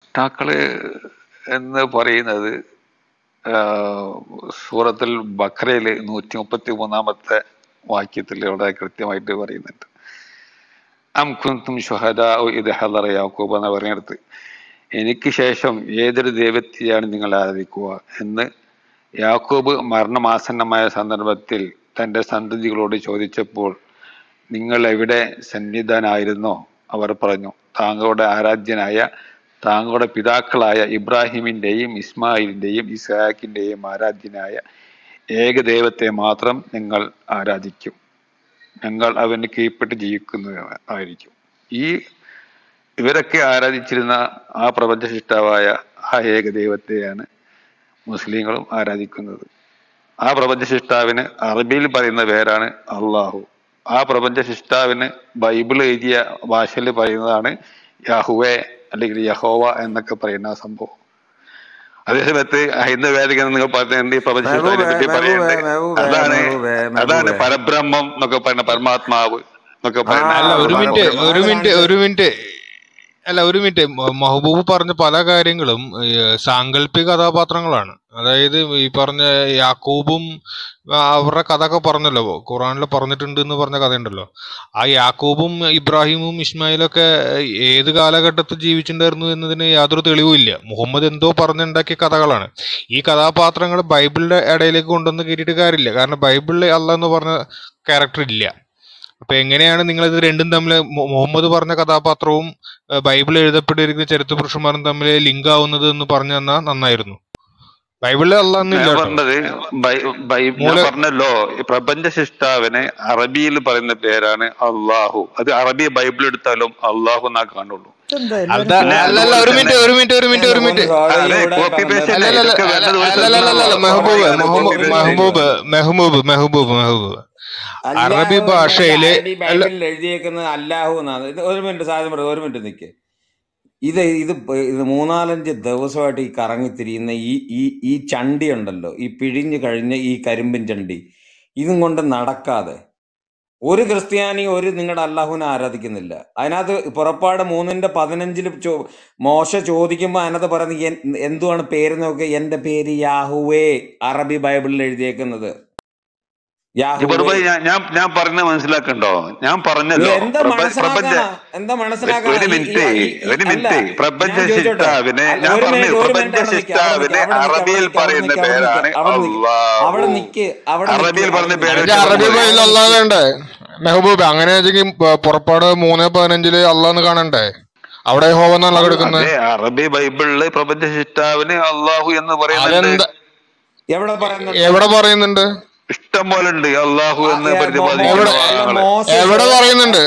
സൃഷ്ടാക്കള് എന്ന് പറയുന്നത് ആഹ് സൂറത്തുൽ ബഖറയില് നൂറ്റി മുപ്പത്തി മൂന്നാമത്തെ വാക്യത്തിൽ ഇവിടെ കൃത്യമായിട്ട് പറയുന്നുണ്ട് അം കുന്തും ഷുഹദാ ഇത് ഹദറ യാക്കൂബ് എന്ന് പറഞ്ഞെടുത്ത് എനിക്ക് ശേഷം ഏതൊരു ദൈവത്തെയാണ് നിങ്ങൾ ആരാധിക്കുക എന്ന് യാക്കൂബ് മരണമാസന്നമായ സന്ദർഭത്തിൽ തന്റെ സന്തതികളോട് ചോദിച്ചപ്പോൾ നിങ്ങൾ എവിടെ സന്നിധാനായിരുന്നോ അവർ പറഞ്ഞു താങ്കളുടെ ആരാധ്യനായ താങ്കളുടെ പിതാക്കളായ ഇബ്രാഹിമിന്റെയും ഇസ്മായിലിന്റെയും ഇസ്ഹാക്കിന്റെയും ആരാധ്യനായ ഏകദൈവത്തെ മാത്രം നിങ്ങൾ ആരാധിക്കും ഞങ്ങൾ അവന് കീഴ്പ്പെട്ട് ജീവിക്കുന്ന ആയിരിക്കും ഈ ഇവരൊക്കെ ആരാധിച്ചിരുന്ന ആ പ്രപഞ്ച സൃഷ്ടാവായ ആ ഏകദൈവത്തെയാണ് മുസ്ലിങ്ങളും ആരാധിക്കുന്നത് ആ പ്രപഞ്ച സൃഷ്ടാവിന് അറബിയിൽ പറയുന്ന പേരാണ് അള്ളാഹു ആ പ്രപഞ്ച സൃഷ്ടാവിന് ബൈബിൾ എഴുതിയ ഭാഷയിൽ പറയുന്നതാണ് യഹുവെ അല്ലെങ്കിൽ യഹോവ എന്നൊക്കെ പറയുന്ന ആ സംഭവം അതേസമയത്ത് ഹൈന്ദവ വേദിക നിങ്ങൾ പറയുന്നുണ്ട് ഈ പ്രപഞ്ച സൃഷ്ടാവിനെ പറ്റി പറയുന്നുണ്ട് മെഹബൂബേ, അതാണ് മെഹബൂബേ, അതാണ് മെഹബൂബേ. പരബ്രഹ്മം എന്നൊക്കെ പറയുന്ന പരമാത്മാവ് എന്നൊക്കെ പറയുന്ന ആ, അല്ല ഒരു അത് മിനിറ്റ് അത് ഒരു മിനിറ്റ് കാണിച്ചത് ഒരു മിനിറ്റ് അല്ല ഒരു മിനിറ്റ് മ- മെഹബൂബ് പറഞ്ഞ പല കാര്യങ്ങളും ഏഹ്, സാങ്കല്പിക കഥാപാത്രങ്ങളാണ് അതായത് ഈ പറഞ്ഞ യാക്കൂബും ആ, അവരുടെ കഥ ഒക്കെ പറഞ്ഞല്ലോ ഖുറാനിൽ പറഞ്ഞിട്ടുണ്ട് എന്ന് പറഞ്ഞ കഥയുണ്ടല്ലോ ആ യാക്കൂബും ഇബ്രാഹിമും ഇസ്മായിലൊക്കെ ഏത് കാലഘട്ടത്തിൽ ജീവിച്ചിട്ടുണ്ടായിരുന്നു എന്നതിന് യാതൊരു തെളിവുമില്ല മുഹമ്മദ് എന്തോ പറഞ്ഞുണ്ടാക്കിയ കഥകളാണ് ഈ കഥാപാത്രങ്ങൾ ബൈബിളിന്റെ ഇടയിലേക്ക് കൊണ്ടുവന്ന് കയറ്റിയിട്ട് കാര്യമില്ല കാരണം ബൈബിളിൽ അല്ല എന്ന് പറഞ്ഞ ക്യാരക്ടർ ഇല്ല അപ്പൊ എങ്ങനെയാണ് നിങ്ങൾ ഇത് രണ്ടും തമ്മിൽ മു- മുഹമ്മദ് പറഞ്ഞ കഥാപാത്രവും ഏഹ്, ബൈബിൾ എഴുതപ്പെട്ടിരിക്കുന്ന ചരിത്ര പുരുഷന്മാരും തമ്മിൽ ലിങ്ക് ആവുന്നത് എന്ന് പറഞ്ഞു തന്നാൽ നന്നായിരുന്നു ബൈബിളിൽ അല്ലാന്നില്ല ഞാൻ കേട്ടോ പറഞ്ഞത് ബൈ- ബൈ- ഞാൻ മൂല പറഞ്ഞല്ലോ ഈ പ്രപഞ്ച സൃഷ്ടാവിനെ അറബിയിൽ പറയുന്ന പേരാണ് അള്ളാഹു അത് അറബി ബൈബിൾ എടുത്താലും അള്ളാഹു എന്നാ കാണുള്ളൂ ഇതെന്താ അല്ല എല്ലാരും പിന്നെ അല്ലല്ല അതുപോലെ ഒരു തന്നെ മിനിറ്റ് ഒരു മിനിറ്റ് ഒരു മിനിറ്റ് ഒരു മിനിറ്റ് അതെ കോപ്പി പേസ്റ്റ് അല്ല അല്ലേ അല്ല ഇതൊക്കെ അല്ല വരുന്നത് ഒരു അല്ല അല്ല സ്ഥലത്തുനിന്നാണല്ലോ മെഹബൂബ് അത് കോപ്പി മെഹബൂബ് പേസ്റ്റ് മെഹബൂബ് മെഹബൂബ് മെഹബൂബ് മെഹബൂബ് അറബി അല്ലാഹു എന്നല്ല ഭാഷയില് അറബി അല്ല ബൈബിളിൽ എഴുതിയേക്കുന്നത് അല്ലാഹു എന്നാണ് ഇത് ഒരു മിനിറ്റ് സാധനം പറ ഒരു മിനിറ്റ് നിൽക്ക് ഇത് ഇത് പ- ഇത് മൂന്നാലഞ്ച് ദിവസമായിട്ട് ഈ കറങ്ങിത്തിരിയുന്ന ഈ ഈ ഈ ചണ്ടി ഉണ്ടല്ലോ ഈ പിഴിഞ്ഞു കഴിഞ്ഞ ഈ കരിമ്പിൻ ചണ്ടി ഇതും കൊണ്ട് നടക്കാതെ ഒരു ക്രിസ്ത്യാനി ഒരു നിങ്ങളുടെ അല്ലാഹുവിനെ ആരാധിക്കുന്നില്ല അതിനകത്ത് പുറപ്പാട് മൂന്നിന്റെ പതിനഞ്ചിൽ ചോ മോശ ചോദിക്കുമ്പോൾ അതിനകത്ത് പറയുന്നത് എൻ- എന്തുവാണ് പേര് നോക്കുക എന്റെ പേര് യാഹുവേ അറബി ബൈബിളിൽ എഴുതിയേക്കുന്നത് യാഹുവേ ജിബർബായി ഞാൻ ഞാൻ ഞാൻ പറഞ്ഞത് മനസ്സിലാക്കണ്ടോ ഞാൻ പറഞ്ഞല്ലോ എന്താ പ്രപ- പ്രപഞ്ച മനസ്സിലാക്കാനാ എന്താ മനസ്സിലാക്കാനാ ഒരു ഈ ഈ മിനിറ്റ് ഈ ഈ- ഒരു അല്ല മിനിറ്റ് പ്രപഞ്ച ഞാൻ ചോദിച്ചോട്ടെ സൃഷ്ടാവിനെ അല്ല ഞാൻ ഒരു പറഞ്ഞു മിനിറ്റ് ഒരു പ്രപഞ്ച മിനിറ്റ് അവിടെ നിൽക്ക് അവിടെ നിൽക്ക് സൃഷ്ടാവിനെ അവിടെ നിൽക്ക് അവിടെ അറബിയിൽ നിൽക്ക് അവിടെ പറയുന്ന നിൽക്ക് അവിടെ നിൽക്ക് പേരാണ് അവിടെ നിൽക്ക് അവിടെ അള്ളാഹു നിൽക്ക് അവിടെ നിൽക്ക് അറബിയിൽ അവിടെ പറഞ്ഞ നിൽക്ക് പേര് അതിന്റെ വെച്ച് അറബി പറഞ്ഞത് ബൈബിൾ അവിടെ അള്ളാഹ് നിൽക്ക് വേണ്ടേ മെഹബൂബ് അങ്ങനെ വെച്ചെങ്കിൽ പുറപ്പാട് മൂന്ന് പതിനഞ്ചില് അള്ളാന്ന് കാണണ്ടേ അവിടെ ഹോവ എന്നല്ല കിടക്കുന്നത് അതെ അറബി ബൈബിളില് പ്രപഞ്ച സൃഷ്ടാവിന് അള്ളാഹു എന്ന് പറയുന്നുണ്ട് അതെന്താ എവിടെ പറയുന്നുണ്ട് എവിടെ പറയുന്നുണ്ട് ഇഷ്ടം പോലെ ഉണ്ട് അള്ളാഹു ആ, എന്ന് ഏ, മോ- പ്രതിപാദിക്കുന്ന എവിടെ മോശ അല്ല ഭാഗങ്ങള് മോശസ് എവിടെ പറയുന്നുണ്ട്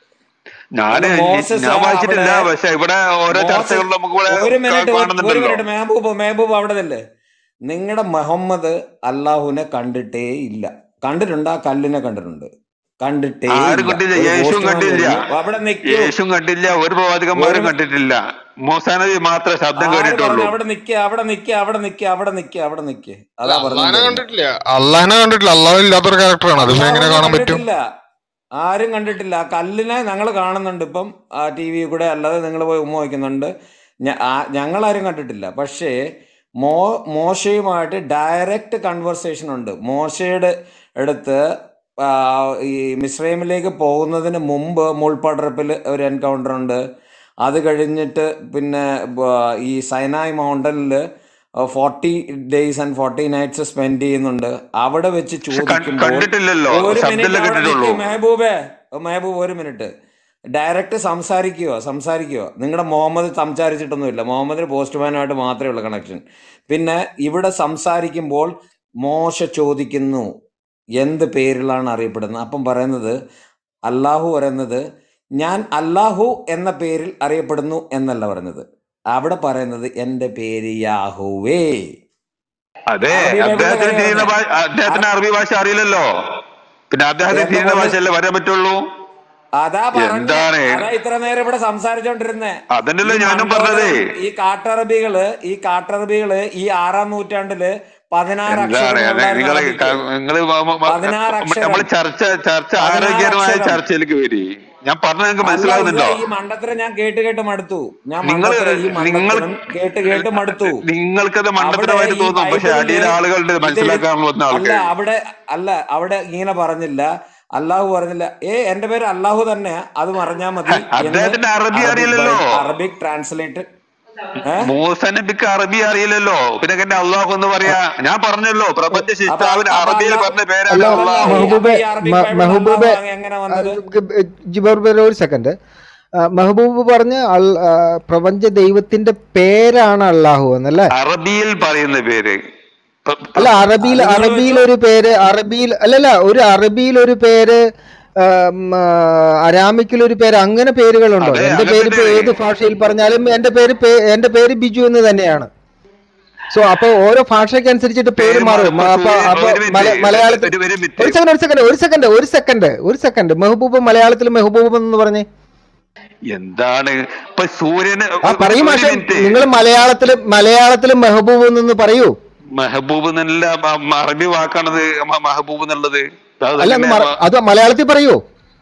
ഞാന് അല്ല മോസസ് ഞാൻ വായിച്ചിട്ടില്ല അവിടെ പക്ഷെ ഇവിടെ ഓരോ മോസസ് ചർച്ചകൾ നമുക്ക് ഇവിടെ ഒരു കാ- മിനിറ്റ് ഒരു ഒരു കാണുന്നുണ്ടല്ലോ മിനിറ്റ് മെഹബൂബ് മെഹബൂബ് അവിടെ തന്നെ നിങ്ങളുടെ മുഹമ്മദ് അള്ളാഹുവിനെ കണ്ടിട്ടേ ഇല്ല കണ്ടിട്ടുണ്ട് ആ കല്ലിനെ കണ്ടിട്ടുണ്ട് കണ്ടിട്ടേ ആരും ഇല്ല കണ്ടില്ല ഒരു യേശുവും പോസ്റ്റ്മാൻ കണ്ടില്ല വന്നു അവിടെ നിൽക്കൂ യേശുവും കണ്ടില്ല ഒരു ഒരു പ്രവാചകന്മാരും മി- കണ്ടിട്ടില്ല മൂസാനബി മാത്രമേ ശബ്ദം ആര് പറഞ്ഞു കേട്ടിട്ടുള്ളൂ അവിടെ നിക്ക അവിടെ നിക്ക അവിടെ നിക്ക അവിടെ നിക്ക അവിടെ നിക്ക അല്ല അതാ അള്ളാഹിനെ പറഞ്ഞോണ്ടിരുന്നത് കണ്ടിട്ടില്ല അള്ളാഹിനെ കണ്ടിട്ടില്ല അള്ളാഹ് ഇല്ലാത്തൊരു ക്യാരക്ടറാണ് അതിപ്പോ എങ്ങനെ അള്ളാഹുവിനെ കാണാൻ പറ്റും കണ്ടിട്ടില്ല ആരും കണ്ടിട്ടില്ല ആ കല്ലിനെ ഞങ്ങൾ കാണുന്നുണ്ട് ഇപ്പം ആ ടി വി കൂടെ അല്ലാതെ നിങ്ങൾ പോയി ഉമ്മ വയ്ക്കുന്നുണ്ട് ഞങ്ങളാരും കണ്ടിട്ടില്ല പക്ഷേ മോ മോശയുമായിട്ട് ഡയറക്റ്റ് കൺവെർസേഷൻ ഉണ്ട് മോശയുടെ അടുത്ത് ആ, ഈ മിസ്രൈമിലേക്ക് പോകുന്നതിന് മുമ്പ് മുൾപടർപ്പിൽ ഒരു എൻകൗണ്ടർ ഉണ്ട് അത് കഴിഞ്ഞിട്ട് പിന്നെ ബ- ഈ സൈനായ് മൗണ്ടനിൽ forty days and forty nights spend ചെയ്യുന്നുണ്ട് അവിടെ വെച്ച് പക്ഷെ കൺ- ചോദിക്കുമ്പോൾ കണ്ടിട്ടില്ലല്ലോ ഒരു മിനിറ്റ് ശബ്ദമല്ലേ അവിടെ നിൽക്ക് കേട്ടിട്ടുള്ളൂ മെഹബൂബേ മെഹബൂബ് ഒരു മിനിറ്റ് ഡയറക്റ്റ് സംസാരിക്കുകയോ സംസാരിക്കുകയോ നിങ്ങളുടെ മുഹമ്മദ് സംസാരിച്ചിട്ടൊന്നുമില്ല മുഹമ്മദിന് പോസ്റ്റ്മാനുമായിട്ട് മാത്രമേ ഉള്ളൂ കണക്ഷൻ പിന്നെ ഇവിടെ സംസാരിക്കുമ്പോൾ മോശ ചോദിക്കുന്നു എന്ത് പേരിലാണ് അറിയപ്പെടുന്നത് അപ്പം പറയുന്നത് അല്ലാഹു പറയുന്നത് ഞാൻ അല്ലാഹു എന്ന പേരിൽ അറിയപ്പെടുന്നു എന്നല്ല പറയുന്നത് അവിടെ പറയുന്നത് എൻ്റെ പേര് യാഹുവേ അതെ അറബി ബൈബിളിലെ അദ്ദേഹത്തിന് കാര്യം തിരിയുന്ന പറഞ്ഞേ ഭാഷ അദ്ദേഹത്തിന് അറബി ഭാഷ അറിയില്ലല്ലോ പിന്നെ അദ്ദേഹത്തിന് എന്ന് തിരിയുന്ന പറഞ്ഞ് ഭാഷയല്ലേ വരാൻ പറ്റുള്ളൂ അതാ പറഞ്ഞ എന്താണ് അതാ ഇത്ര നേരം ഇവിടെ സംസാരിച്ചോണ്ടിരുന്നേ അതന്നല്ലോ ഈ ഞാനും പറഞ്ഞത് മണ്ടോദരം ഈ കാട്ടറബികള് ഈ കാട്ടറബികള് ഈ ആറാം നൂറ്റാണ്ടില് പതിനാറ് എന്താണ് അക്ഷരങ്ങളുണ്ടായിരുന്ന നിങ്ങള് അറബിക്ക് നിങ്ങള് പതിനാറ് അക്ഷരം നമ്മൾ ചർച്ച ചർച്ച പതിനാറ് ആരോഗ്യകരമായ അക്ഷരം ചർച്ചയിലേക്ക് വരി ഞാൻ പറഞ്ഞത് നിങ്ങൾക്ക് അല്ല ഇത് മനസ്സിലാകുന്നുണ്ടോ ഈ മണ്ടത്തരം ഞാൻ കേട്ട് കേട്ട് മടുത്തു ഞാൻ നിങ്ങൾ മണ്ടത്തരം ഈ നിങ്ങൾ മണ്ടത്തരം കേട്ട് കേട്ട് മടുത്തു നിങ്ങൾക്കത് അവിടെ മണ്ടത്തരമായിട്ട് ഈ തോന്നും പക്ഷെ ബൈബിളില് അടിയിൽ ആളുകളുണ്ട് ഇത് മനസ്സിലാക്കാൻ വന്ന അല്ല ആൾക്ക് അവിടെ അല്ല അവിടെ ഇങ്ങനെ പറഞ്ഞില്ല അള്ളാഹു പറഞ്ഞില്ല ഏ എന്റെ പേര് അള്ളാഹു തന്നെ അത് പറഞ്ഞാൽ മതി എന്ന് അദ്ദേഹത്തിന് അറബി അറബിക് അറിയില്ലല്ലോ ബൈ- അറബിക് ട്രാൻസ്ലേറ്റ് ഏ മൂസ നബിക്ക് അറബി അറിയില്ലല്ലോ പിന്നെ എന്റെ അള്ളാഹു എന്ന് പറയാ ഞാൻ പറഞ്ഞല്ലോ പ്രപഞ്ച അപ്പൊ ശിഷ്ടാവിന് അപ്പൊ അറബിയിൽ അല്ല പറഞ്ഞ പേരാണ് അതല്ല അല്ല അള്ളാഹു ഈ അപ്പൊ മെഹബൂബെ ഈ അറബിക് മ- ബൈബിളിൽ മെഹബൂബെ അള്ളാഹു എങ്ങനെ വന്നത് ജിബർ ഒരു സെക്കൻഡ് മെഹബൂബ് പറഞ്ഞ് അൽ- ആ, പ്രപഞ്ച ദൈവത്തിന്റെ പേരാണ് അള്ളാഹു എന്നല്ലേ അറബിയിൽ പറയുന്ന പേര് പ്ര- അല്ല പ്ര- അറബിയിൽ അത് നിങ്ങൾ അറബിയിൽ വെച്ചോ ഒരു പേര് അറബിയിൽ അല്ലല്ല ഒരു അറബിയിൽ ഒരു പേര് ആം, ആ, അരാമിക്കിൽ ഒരു പേര് അങ്ങനെ പേരുകളുണ്ടോ അതെ എന്റെ അങ്ങനെ പേര് ഇപ്പൊ തന്നെ ഏത് ഭാഷയിൽ പറഞ്ഞാലും എന്റെ പേര് പേ- എന്റെ പേര് ബിജു എന്ന് തന്നെയാണ് സോ അപ്പൊ ഓരോ ഭാഷയ്ക്ക് അനുസരിച്ചിട്ട് പേര് പേര് മാറും മാറും ഇപ്പൊ അപ്പൊ സൂര്യൻ അപ്പൊ ഒരു മല- മിനിറ്റ് മലയാളത്തിൽ ഒരു ഒരു മിനിറ്റ് ഒരു സെക്കൻഡ് ഒരു സെക്കൻഡ് ഒരു സെക്കൻഡ് ഒരു സെക്കൻഡ് ഒരു സെക്കൻഡ് മെഹബൂബ് മലയാളത്തിൽ മെഹബൂബ് എന്ന് പറഞ്ഞേ എന്താണ് ഇപ്പൊ സൂര്യന് ആ ഒരു പറയൂ ഒരു മാഷെ മിനിറ്റ് നിങ്ങൾ മലയാളത്തില് മലയാളത്തില് മെഹബൂബ് എന്ന് പറയൂ മെഹബൂബ് എന്നല്ല മ- മ- അറബി വാക്കാണത് മ- മെഹബൂബ് എന്നുള്ളത് അല്ല ഒന്ന് അതങ്ങനെ മറ- അത് മലയാളത്തിൽ പറയൂ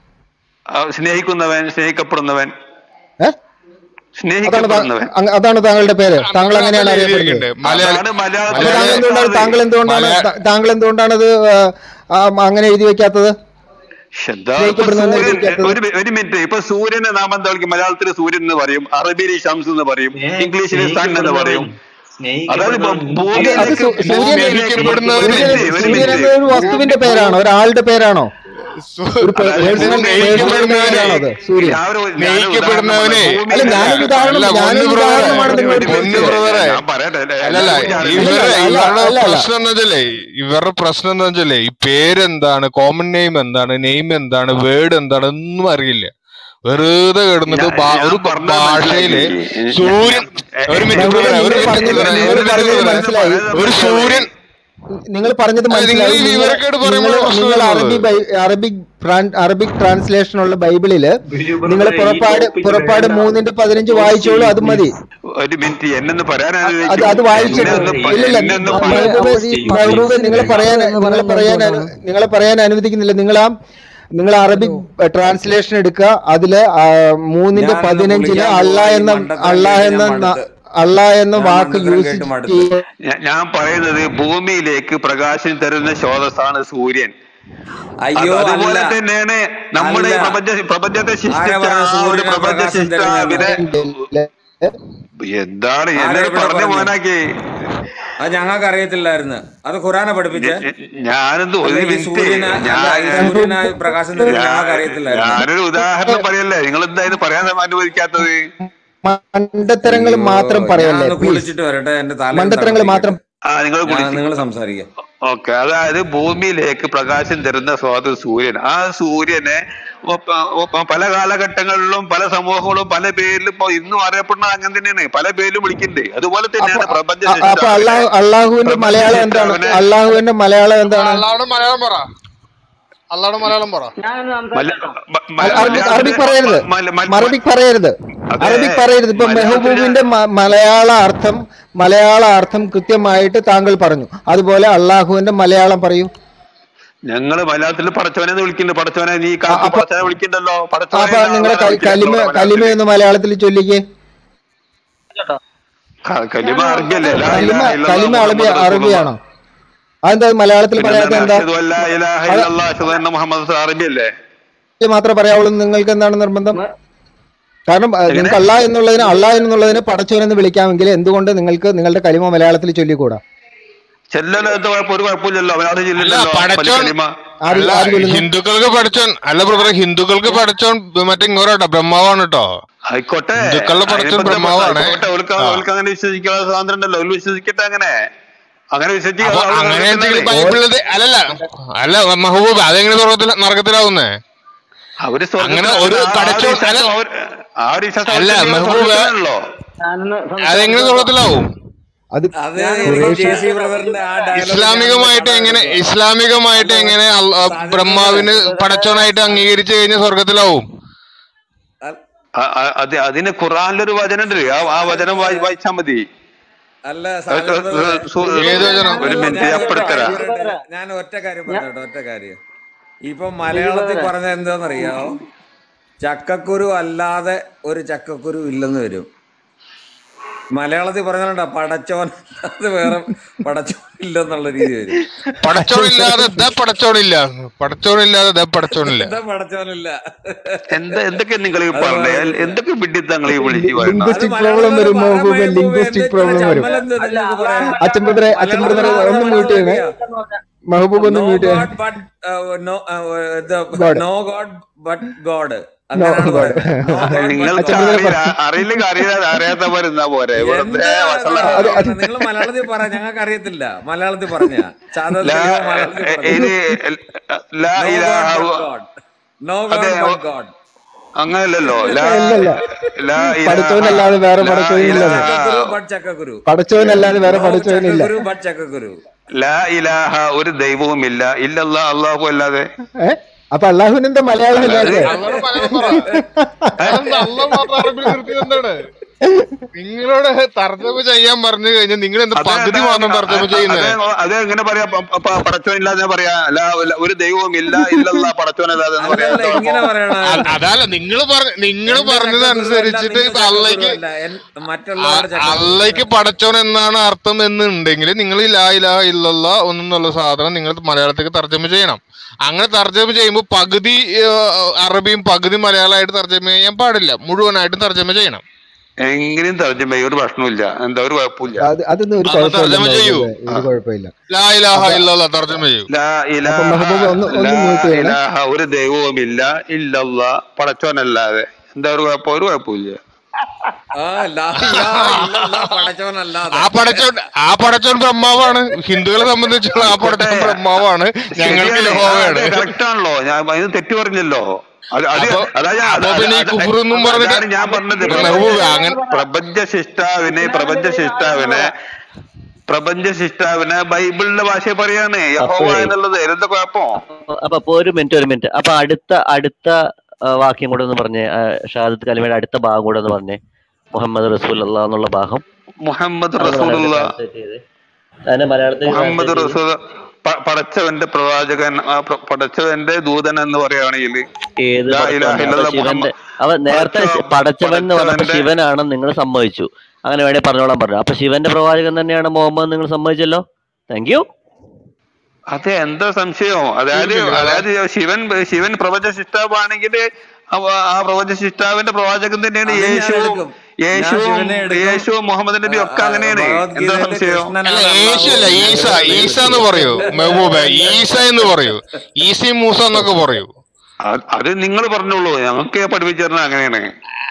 ആ, സ്നേഹിക്കുന്നവൻ സ്നേഹിക്കപ്പെടുന്നവൻ ഏ അതാണ് താ- സ്നേഹിക്കപ്പെടുന്നവൻ അങ് അതാണ് താങ്കളുടെ പേര് താങ്കൾ അങ്ങനെയാണ് മലയാളത്തിൽ അറിയപ്പെടുന്നത് എഴുതിയിട്ടുണ്ട് മലയാള അതാണ് അപ്പൊ മലയാളത്തിൽ താങ്കൾ മലയാള എന്തുകൊണ്ടാണ് താങ്കൾ എന്തുകൊണ്ടാണ് മലയാ താ- താങ്കൾ എന്തുകൊണ്ടാണ് അത് ആ, ആ, അങ്ങനെ എഴുതി വെക്കാത്തത് എന്താ ഇപ്പൊ സ്നേഹിക്കപ്പെടുന്നവൻ എഴുതി സൂര്യൻ വെക്കാത്തത് ഒരു മി- ഒരു മിനിറ്റ് ഇപ്പൊ സൂര്യനെ നാം എന്താ വിളിക്കും മലയാളത്തിൽ സൂര്യൻ എന്ന് പറയും അറബിയിൽ ഷംസ് എന്ന് പറയും ഇംഗ്ലീഷിൽ സൺ എന്ന് പറയും അതായത് ഇപ്പൊ അത് അത് ഭൂമിയിലേക്ക് സു- സൂര്യൻ ഭൂമിയിലേക്ക് ഒരു സ്നേഹിക്കപ്പെടുന്നവന് സൂര്യൻ മിനിറ്റ് ഒരു സൂര്യൻ മിനിറ്റ് എന്ന ഒരു വസ്തുവിന്റെ പേരാണോ ഒരാളുടെ പേരാണോ ഒരു അതായത് പേഴ്സണൽ ഭൂമിയിലേക്ക് പേഴ്സണൽ പേരാണോ അത് സൂര്യൻ ഞാനൊരു ഞാനൊരു ഉദാഹരണം സ്നേഹിക്കപ്പെടുന്നവനെ പറഞ്ഞു അല്ല ഞാനൊരു ഉദാഹരണം അല്ല ഒന്ന് ഞാനൊരു ബ്രദറെ ഉദാഹരണമാണ് നിങ്ങൾ ഒരു എടുത്തത് മിനിറ്റ് ഒന്ന് ബ്രദറെ ഞാൻ പറയട്ടെ അല്ലേ? അല്ലല്ല എല്ലാവർക്കും ഞാൻ ഇല്ല ഇവരെ അല്ല ഇവരുടെ അല്ല അല്ല പ്രശ്നം എന്താ വെച്ചാലേ ഇവരുടെ പ്രശ്നം എന്താ വെച്ചാലേ ഈ പേരെന്താണ് കോമൺ നെയിം എന്താണ് നെയിം എന്താണ് വേർഡ് എന്താണ് ഒന്നും അറിയില്ല വെറുതെ കിടന്നിട്ട് ഞാൻ ഭാ- ഞാൻ ഒരു പറഞ്ഞത് ഭാഷയില് മനസ്സിലാക്കി സൂര്യൻ ഒരു മിനിറ്റ് മെഹബൂബ് ബ്രദറെ ഒരു നിങ്ങൾ മിനിറ്റ് പറഞ്ഞത് ബ്രദറെ നിങ്ങൾ ഒരു മിനിറ്റ് പറഞ്ഞത് ബ്രദറെ മനസ്സിലായി ഒരു സൂര്യൻ നിങ്ങൾ പറഞ്ഞത് അല്ല, നിങ്ങൾ മനസ്സിലായി ഈ നിങ്ങൾ വിവരക്കേട് നിങ്ങൾ പറയുമ്പോൾ പ്രശ്നം നിങ്ങൾ വരുന്നത് അറബി ബൈ- അറബിക് ട്രാൻ- അറബിക് ട്രാൻസ്ലേഷൻ ഉള്ള ബൈബിളില് നിങ്ങൾ പുറപ്പാട് പുറപ്പാട് മൂന്നിന്റെ പതിനഞ്ച് വായിച്ചോളൂ അത് മതി ഒരു മിനിറ്റ് എന്നൊന്ന് പറയാൻ അത് അത് വായിച്ചിട്ട് ഇല്ലില്ല മെഹബൂബ് മെഹബൂബ് നിങ്ങളെ പറയാൻ നിങ്ങളെ പറയാൻ അനു- നിങ്ങളെ പറയാൻ അനുവദിക്കുന്നില്ല നിങ്ങൾ ആ നിങ്ങൾ അറബിക് ട്രാൻസ്ലേഷൻ എടുക്കുക അതില് ആ, മൂന്നിന്റെ ഞാനൊന്ന് പതിനഞ്ചില് വിളിക്കാൻ അള്ള പോവാ. ഈ എന്ന മണ്ടത്തരം അള്ള കേട്ട് എന്ന ഞാൻ ന- മടുത്ത്. അള്ള എന്ന ഞാൻ വാക്ക് മണ്ടത്തരം യൂസ് കേട്ട് മടുത്ത്. ചെയ്യ ഞാൻ പറയുന്നത് ഭൂമിയിലേക്ക് പ്രകാശം തരുന്ന സ്രോതസ്സാണ് സൂര്യൻ അത് അയ്യോ അതുപോലെ അല്ല തന്നെയാണ് നമ്മുടെ ഈ അല്ല. പ്രപഞ്ച പ്രപഞ്ചത്തെ ആരാ സൃഷ്ടിച്ച പറഞ്ഞത് ആ ഒരു സൂര്യന് പ്രപഞ്ച പ്രകാശം സൃഷ്ടാവിനെ തരുന്നത്? എന്താണ് ആരാ എന്നോട് ഇവിടെ പറഞ്ഞു പറഞ്ഞത്? മോനാക്കി അത് ഞങ്ങൾക്ക് അറിയത്തില്ലായിരുന്നു അത് ഖുറാനെ പഠിപ്പിച്ചേ ഞാനെന്ത് ഒരു അല്ലെങ്കിൽ മിനിറ്റ് സൂര്യന് അല്ല, ഈ ഞാൻ സൂര്യന് പ്രകാശം തരുന്നത് ഞങ്ങൾക്ക് ഞാൻ- അറിയത്തില്ലായിരുന്നു ഞാനൊരു ഉദാഹരണം പറയല്ലേ നിങ്ങൾ എന്തായാലും പറയാൻ അനുവദിക്കാത്തത് മണ്ടത്തരങ്ങൾ മാത്രം പറയല്ലേ ഞാൻ പ്ലീസ് കുളിച്ചിട്ട് വരട്ടെ എന്റെ തല മണ്ടത്തരങ്ങൾ മാത്രം ആ നിങ്ങൾ നിങ്ങൾ സംസാരിക്കാം ഓക്കെ അതായത് ഭൂമിയിലേക്ക് പ്രകാശം തരുന്ന സ്വാത സൂര്യൻ ആ സൂര്യനെ ഒപ്പ- ഒപ്പ- പല കാലഘട്ടങ്ങളിലും പല സമൂഹങ്ങളും പല പേരിലും ഇപ്പൊ ഇന്നും അറിയപ്പെടുന്നത് അങ്ങനെ തന്നെയാണ് പല പേരിലും വിളിക്കുന്നുണ്ട് അതുപോലെ തന്നെയാണ് പ്രപഞ്ച അ- അപ്പൊ അള്ളാഹു അള്ളാഹുവിന്റെ മലയാളം എന്താണ് അള്ളാഹുവിന്റെ മലയാളം എന്താണ് അള്ളാഹുടെ മലയാളം പറ അള്ളാഹുടെ മലയാളം പറ അറബിക് അറബിക് പറയരുത് അറബിക് പറയരുത് അതെ, അറബിക് പറയരുത് ഇപ്പൊ മലയാളത്തില് മെഹബൂബിന്റെ മ- മലയാള അർത്ഥം മലയാള അർത്ഥം കൃത്യമായിട്ട് താങ്കൾ പറഞ്ഞു അതുപോലെ അള്ളാഹുവിന്റെ മലയാളം പറയൂ ഞങ്ങള് മലയാളത്തിൽ പടച്ചവനെ എന്ന് വിളിക്കുന്നുണ്ട് പടച്ചവനെ നീ കാത്തു അപ്പൊ- പടച്ചവനെ വിളിക്കണ്ടല്ലോ പടച്ചവനെ അപ്പൊ എന്നാ നിങ്ങളെ ആൾക്കാരെ കലിമ വിളിക്കുന്നുണ്ടോ കലിമ മലയാളത്തില്? എന്ന് മലയാളത്തിൽ ചൊല്ലിക്കേ ക- കലിമ അറബിയല്ലേ ലാ കലിമ ഇലാഹ ഇല്ലല്ലാഹ് കലിമ അറബി മുഹമ്മദ് അറബിയാണോ അതെന്താ മലയാളത്തിൽ പിന്നെ പറയാത്ത എന്താണ് എന്താ അഷ്ഹദു അല്ലാ ഇലാഹ ഇല്ലല്ലാഹ് അഷ്ഹദു അന്ന മുഹമ്മദ് റസൂൽ അറബിയല്ലേ ഇത് മാത്രമേ പറയാവുള്ളൂ നിങ്ങൾക്ക് എന്താണ് നിർബന്ധം കാരണം അഹ് നിങ്ങൾക്ക് അള്ളാ എന്നുള്ളതിന് അള്ളാ എന്നുള്ളതിന് പടച്ചവൻ എന്ന് വിളിക്കാമെങ്കിൽ എന്തുകൊണ്ട് നിങ്ങൾക്ക് നിങ്ങളുടെ കലിമ മലയാളത്തിൽ ചൊല്ലിക്കൂടാ ചെല്ലല്ലോ എന്താ കുഴപ്പം ഒരു കുഴപ്പമില്ലല്ലോ മലയാളത്തിൽ അല്ല ചെല്ലില്ലല്ലോ പടച്ചോൻ കലിമ ആര് അല്ല ആര് ചൊല്ലുന്നു ഹിന്ദുക്കൾക്ക് പഠിച്ചോൻ അല്ല ബ്രദറെ ഹിന്ദുക്കൾക്ക് പഠിച്ചോൻ മറ്റേ ഇങ്ങോട്ടോ ബ്രഹ്മാവാണ് കേട്ടോ ആയിക്കോട്ടെ ഹിന്ദുക്കളുടെ പടച്ചോൻ അതിനിപ്പോ എന്താ ബ്രഹ്മാവാണ്. ആയിക്കോട്ടെ, അവർക്ക് ആ. അവർക്ക് അങ്ങനെ വിശ്വസിക്കാനുള്ള സ്വാതന്ത്ര്യം ഉണ്ടല്ലോ അവര് വിശ്വസിക്കട്ടെ അങ്ങനെ അങ്ങനെ വിശ്വസിക്കുക അപ്പൊ അവര് അങ്ങനെയാണെങ്കിൽ നടക്കുന്നത്. ബൈബിളിൽ അല്ലല്ല അല്ല മഹബൂബ് അതെങ്ങനെ സ്വർഗത്തിൽ നരകത്തിലാവുന്നേ അവര് സ്വർഗ്ഗത്തിൽ അങ്ങനെ ഒരു ആ- ആ പടച്ചോൻ- വിശ്വാസം അല്ല- അവർ- ആ ഒരു വിശ്വാസം അല്ല, അവർക്ക് മെഹബൂബ് സ്വർഗ്ഗത്തിലാണല്ലോ. അതെങ്ങനെ സ്വർഗത്തിലാവും അത് അത് എനിക്ക് ജെ സി ബ്രദറിന്റെ ആ dialogue ഇസ്ലാമികമായിട്ട് ഞാൻ എങ്ങനെ കാണാറുണ്ട്. ഇസ്ലാമികമായിട്ട് എങ്ങനെ അള്ള- ബ്രഹ്മാവിന് പടച്ചോനായിട്ട് അംഗീകരിച്ചു കഴിഞ്ഞ സ്വർഗത്തിലാവും ആ- ആ- അത് അതിന് ഖുറാനിലൊരു വചനം ഉണ്ട് ആ ആ വചനം വായി- വായിച്ചാ മതി അല്ല സാജൻ ബ്രദറെ ഏത് വചനം ഒരു അല്ല മിനിറ്റ് ഞാൻ ഞാൻ ഒറ്റ ഇപ്പഴുത്തരാം കാര്യം ബിജു പറയട്ടെ ബ്രദറെ ഞാൻ ഒറ്റ കാര്യം ഞാൻ പറഞ്ഞോട്ടെ ഒറ്റ കാര്യം ഇപ്പൊ ബിജു മലയാളത്തിൽ ബ്രദറെ പറഞ്ഞ എന്താണെന്നറിയാമോ ചക്കക്കുരു അല്ലാതെ ഒരു ചക്കക്കുരു ഇല്ലെന്ന് വരും മലയാളത്തിൽ പറഞ്ഞാലുണ്ടോ പടച്ചോൻ അത് വേറെ പടച്ചോൻ ഇല്ലെന്നുള്ള രീതി വരും പടച്ചോണില്ലാതെ ദ പടച്ചോണില്ല പടച്ചോണില്ലാതെ ദ പടച്ചോണില്ല എന്താ പടച്ചോനില്ല എന്താ എന്തൊക്കെ നിങ്ങൾ ഈ അത് പറഞ്ഞേ പാടില്ല എന്തൊക്കെ വിഡിത്തങ്ങൾ ഈ വിളിച്ചു പറയുന്നത് അത് ലിംഗ്വിസ്റ്റിക് മലയാളം പ്രോബ്ലം ബ്രദർ വരും പറ മഹബൂബ് മഹബൂബ് എന്താ ലിംഗ്വിസ്റ്റിക് ഇത്ര പ്രോബ്ലം വരും ചമ്മലെന്ത് അല്ല നിങ്ങൾക്ക് പറയാൻ അള്ളാഹു അച്ഛൻ ബ്രദറെ അച്ഛൻ മലയാളം ബ്രദറെ ബ്രദർ ഒന്ന് പറഞ്ഞ മ്യൂട്ട് ചെയ്യണേ മലയാളം അറിയാം മഹബൂബ് ഒന്ന് നോ മ്യൂട്ട് ചെയ്യണേ god but no god no god but god no അങ്ങനെയാണ് ഗോഡ് പറയുന്നത് നോ ഗോഡ് ബട്ട് നിങ്ങൾക്ക് അച്ഛൻ ഗോഡ് ബ്രദറെ അറിയില്ല അറിയില്ലെങ്കിൽ അറിയാതെ അറിയാത്തവരുന്നാ പോരെ വെറുതെ എന്താ വഷള അത് അത് നിങ്ങൾ മലയാളത്തിൽ പറ ഞങ്ങൾക്ക് അറിയത്തില്ല മലയാളത്തിൽ പറഞ്ഞ ചാതൽ ലാ ദൈവം മലയാളത്തിൽ പറഞ്ഞു ഇനി ലാ നോ ഇലാഹ ഗോഡ് ബട്ട് ഗോഡ് നോ അതെ ഗോഡ് ബട്ട് ഗോഡ് അങ്ങനല്ലല്ലോ ലാ അല്ലല്ല ലാ ഇലാഹ പഠിച്ചവനല്ലാതെ വേറെ ലാ പഠിച്ചവനില്ലെന്ന് ഇലാഹ ചക്കക്കുരു ബട്ട് ചക്കക്കുരു പഠിച്ചവനല്ലാതെ വേറെ നോ പഠിച്ചവനില്ല ചക്കക്കുരു ബട്ട് ചക്കക്കുരു ലാ ഇലാഹ ഒരു ദൈവവുമില്ല ഇല്ലല്ലാ അള്ളാഹു അല്ലാതെ ഏ അപ്പൊ അള്ളാഹുവിന് എന്താ മലയാളം അത് ഇല്ലാതെ അള്ളാഹ് മലയാളം പറ അതെന്താ അള്ളാഹ് മാത്രം അറബിൽ നിർത്തിയത് എന്താണ് നിങ്ങളോട് തർജ്ജമ ചെയ്യാൻ പറഞ്ഞു കഴിഞ്ഞാൽ നിങ്ങൾ എന്താ അത് പകുതി മാത്രം തർജ്ജമ അത് ചെയ്യുന്നത് അത് എങ്ങനെ പറയാ പടച്ചോനില്ലാതെ പറയാ ലാ ഒരു ദൈവവും ഇല്ല ഇല്ലല്ലാ പടച്ചോനല്ലാതെ എന്ന് പറയാൻ അല്ലല്ല എന്താ ഇങ്ങനെ കുഴപ്പം പറയണ അ- അതല്ല നിങ്ങൾ പറഞ്ഞ നിങ്ങൾ എന്റെ പറഞ്ഞത് ചക്കക്കുരു അല്ല അനുസരിച്ചിട്ട് നിന്റെ ഇപ്പൊ ചക്കക്കുരു അള്ളയ്ക്ക് അല്ല എൻ- മറ്റുള്ളവരുടെ ചക്കക്കുരു അള്ളയ്ക്ക് പടച്ചോൻ എന്നാണ് അർത്ഥം എന്നുണ്ടെങ്കിൽ നിങ്ങൾ ലാ ഇലാഹ ഇല്ലല്ല ഒന്നുള്ള സാധനം നിങ്ങൾ മലയാളത്തേക്ക് തർജ്ജമ ചെയ്യണം അങ്ങനെ തർജ്ജമ ചെയ്യുമ്പോൾ പകുതി ഏഹ്, അറബിയും പകുതി മലയാളമായിട്ട് തർജ്ജമ ചെയ്യാൻ പാടില്ല മുഴുവനായിട്ടും തർജ്ജമ ചെയ്യണം എങ്ങനെയും തർജ്ജമ ചെയ്യും ഒരു പ്രശ്നമില്ല എന്താ ഒരു കുഴപ്പമില്ല അത് അതൊന്നും ഒരു ആ കുഴപ്പമില്ല തർജ്ജമ ചെയ്യൂ മഹബൂബ് ഒരു കുഴപ്പമില്ല ലാ ഇലാഹ അപ്പൊ ഇല്ലല്ല തർജ്ജമ ചെയ്യൂ ലാ അപ്പൊ ഇലാഹ മെഹബൂബ് ഒന്ന് ഒന്ന് ലാ മ്യൂട്ട് ചെയ്യണേ ഇലാഹ ഒരു ദൈവവുമില്ല ഇല്ലല്ലാ പടച്ചോനല്ലാതെ എന്താ ഒരു കുഴപ്പം ഒരു കുഴപ്പമില്ല ആ ലാ ഇലാഹ ഇല്ലല്ലാ പടച്ചവനല്ലാതെ ആ പടച്ചോൻ ആ പടച്ചോൻ ബ്രഹ്മാവാണ് ഹിന്ദുക്കളെ സംബന്ധിച്ചുള്ള ആ ആയിക്കോട്ടെ പടച്ചോൻ ബ്രഹ്മാവാണ് ഞങ്ങൾക്ക് ശരിയാണ് ആ യഹോവയാണ് അത് കറക്റ്റ് ആണല്ലോ ഞാൻ ഇത് തെറ്റ് പറഞ്ഞല്ലോ അത് അത് അപ്പൊ അതാ ഞാൻ അത് അപ്പൊ അത് പിന്നെ ഈ അത് കുഫറൊന്നും പറഞ്ഞിട്ട് അതാണ് ഞാൻ പറഞ്ഞത് ഇപ്പൊ പ്രപഞ്ച മെഹബൂബ് അങ്ങനെ പ്രപഞ്ച ശിഷ്ടാവിനെ പ്രപഞ്ച ശിഷ്ടാവിനെ പ്രപഞ്ച ശിഷ്ടാവിനെ ബൈബിളിന്റെ ഭാഷ പറയാണ് യഹോവ അപ്പോഴേ എന്നുള്ളത് എന്താ കുഴപ്പം അപ്പൊ അപ്പൊ ഒരു മിനിറ്റ് ഒരു മിനിറ്റ് അപ്പൊ അടുത്ത അടുത്ത ആ, വാക്യം കൂടെ ഒന്ന് പറഞ്ഞേ ആ, ഷഹാദത്ത് കലിമയുടെ അടുത്ത ഭാഗം കൂടെ ഒന്ന് പറഞ്ഞേ മുഹമ്മദ് റസൂൽ അള്ളാഹ് എന്നുള്ള ഭാഗം മുഹമ്മദ് അതൊന്ന് റസൂലുള്ള മലയാളത്തിൽ ട്രാൻസ്ലേറ്റ് ചെയ്ത് അതിനെ മലയാളത്തിൽ മുഹമ്മദ് ട്രാൻസ്ലേറ്റ് ചെയ്ത് റസൂൽ പ- പടച്ചവന്റെ പ്രവാചകൻ ആ പ്ര- പടച്ചവന്റെ ദൂതൻ എന്ന് പറയുകയാണെങ്കിൽ ഏത് ലാ ഇലാഹ പടച്ചവൻ അപ്പൊ ഇല്ലല്ലാ ശിവന്റെ മുഹമ്മദ് അവ നേരത്തെ പടച്ച ശി- പടച്ചവൻ എന്ന് പറഞ്ഞപ്പോ പടച്ചവന്റെ ശിവനാണെന്ന് നിങ്ങൾ സമ്മതിച്ചു അങ്ങനെ വേണേ പറഞ്ഞോളാൻ പറഞ്ഞു അപ്പൊ ശിവന്റെ പ്രവാചകൻ തന്നെയാണ് മുഹമ്മദ് നിങ്ങൾ സമ്മതിച്ചല്ലോ താങ്ക് യു അത് എന്താ സംശയം അതായത് തീർന്നില്ല അതാ അതായത് ശിവൻ ശിവൻ പ്രപഞ്ച ശിഷ്ടാവാണെങ്കിൽ ആ പ്രപഞ്ച ശിഷ്ടാവിന്റെ പ്രവാചകൻ തന്നെയാണ് അത് ഞാൻ യേശുവും എടുക്കും ഞാൻ യേശുവും ശിവനെ എടുക്കും യേശുവും മുഹമ്മദ് നബി ഒക്കെ അങ്ങനെയാണ് എന്താ ഭഗവത്ഗീതയില് സംശയം അല്ല കൃഷ്ണനാണ് യേശു അള്ളാഹു അല്ല ഈസ ഈസ എന്ന് പറയൂ മെഹബൂബ ഈസ എന്ന് പറയൂ ഈസയും മൂസ എന്നൊക്കെ പറയൂ അത് അത് നിങ്ങൾ പറഞ്ഞോളൂ ഞങ്ങൾക്ക് പഠിപ്പിച്ചു തരുന്നത് അങ്ങനെയാണ്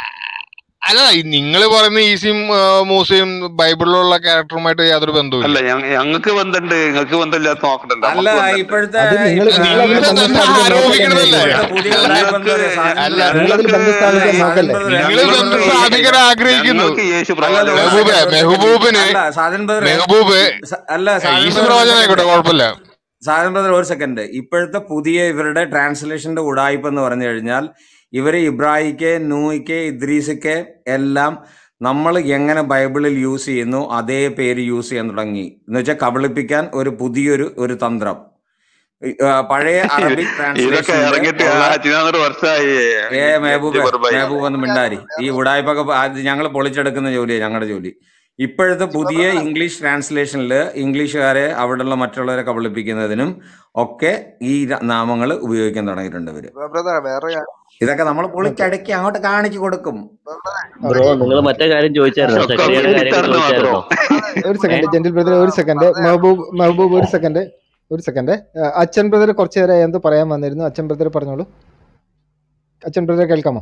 അല്ല നിങ്ങൾ പറയുന്ന ഈസിയും ആ, മൂസയും ബൈബിളിലുള്ള ക്യാരക്ടറുമായിട്ട് യാതൊരു ബന്ധവുമില്ല അല്ല ഞങ്ങൾക്ക് ബന്ധമുണ്ട് നിങ്ങൾക്ക് ബന്ധമില്ലാത്ത നോക്കണ്ടല്ലോ അല്ല നമുക്ക് ബന്ധമുണ്ട് ഇപ്പോഴത്തെ അത് നിങ്ങൾ ഇപ്പ- നിങ്ങൾ അതിൽ നിങ്ങൾ ബന്ധം തന്നെ സ്ഥാപിക്കാൻ നോക്കല്ലേ ആരോപിക്കണതല്ലേ മഹബൂബ് ഇപ്പോഴത്തെ പുതിയ ഞങ്ങൾക്ക് ഉടായ്പ എന്താ സാധനം അല്ല ബ്രദറെ നിങ്ങൾ അതിൽ ഞങ്ങൾക്ക് ബന്ധം സ്ഥാപിക്കാൻ സാധനം നോക്കല്ലേ ബ്രദറെ നിങ്ങൾ ഞങ്ങൾക്ക് ബന്ധം ബ്രദറെ സ്ഥാപിക്കാൻ ആഗ്രഹിക്കുന്നു ഞങ്ങൾക്ക് യേശു അല്ലല്ല ഒരു പ്രവാചകൻ മെഹബൂബെ സെക്കൻഡ് ഒരു സെക്കൻഡ് മെഹബൂബിന് അല്ല സാധൻ ബ്രദറെ മെഹബൂബ് സ- അല്ല സാധൻ ഈസു ബ്രദർ ഒരു പ്രവാചകൻ ആയിക്കോട്ടെ സെക്കൻഡ് കുഴപ്പമില്ല സാധൻ ബ്രദർ ഒരു സെക്കൻഡ് ഇപ്പോഴത്തെ പുതിയ ഇവരുടെ ട്രാൻസ്ലേഷന്റെ ഉടായ്പ എന്ന് പറഞ്ഞു കഴിഞ്ഞാൽ ഇവര് ഇബ്രാഹിക്ക് നൂയ്ക്ക് ഇദ്രീസക്ക് എല്ലാം നമ്മൾ എങ്ങനെ ബൈബിളിൽ യൂസ് ചെയ്യുന്നു അതേ പേര് യൂസ് ചെയ്യാൻ തുടങ്ങി എന്ന് വെച്ചാൽ കബളിപ്പിക്കാൻ ഒരു പുതിയൊരു ഒരു തന്ത്രം ഈ, ആ, പഴയ അറബിക് ഇതൊക്കെ ട്രാൻസ്ലേഷനിൽ ഇറങ്ങിയിട്ട് ഉള്ള അച്ഛനാന്നൊരു വർഷമായി ഏ മെഹബൂബ് ജബർബായി മെഹബൂബ് ഒന്ന് മിണ്ടാരി ഈ ഉടായ്പൊക്കെ ഞങ്ങൾ പൊളിച്ചെടുക്കുന്ന ജോലിയാണ് ഞങ്ങളുടെ ജോലി ഇപ്പോഴത്തെ പുതിയ ഇംഗ്ലീഷ് ട്രാൻസ്ലേഷനിൽ ഇംഗ്ലീഷുകാരെ അവിടെയുള്ള മറ്റുള്ളവരെ കബളിപ്പിക്കുന്നതിനും ഒക്കെ ഈ നാമങ്ങൾ ഉപയോഗിക്കാൻ തുടങ്ങിയിട്ടുണ്ട് ഇവര് ബ്രദറെ വേറെ ഇതൊക്കെ നമ്മൾ പൊളിച്ചടക്കി അങ്ങോട്ട് കാണിച്ചു കൊടുക്കും ബ്രോ നിങ്ങൾ മറ്റേ കാര്യം ചോദിച്ചായിരുന്നോ ഒക്കെ സക്രിയയുടെ കാര്യങ്ങൾ വിളിച്ചായിരുന്നു മാത്രം ചോദിച്ചായിരുന്നോ ഒരു സെക്കൻഡ് ജെന്റിൽ ബ്രദർ ഒരു സെക്കൻഡ് മെഹബൂബ് മെഹബൂബ് ഒരു സെക്കൻഡ് ഒരു സെക്കൻഡ് അച്ഛൻ ബ്രദർ കുറച്ചു നേരം എന്തോ പറയാൻ വന്നിരുന്നു അച്ഛൻ ബ്രദർ പറഞ്ഞോളൂ അച്ഛൻ ബ്രദർ കേൾക്കാമോ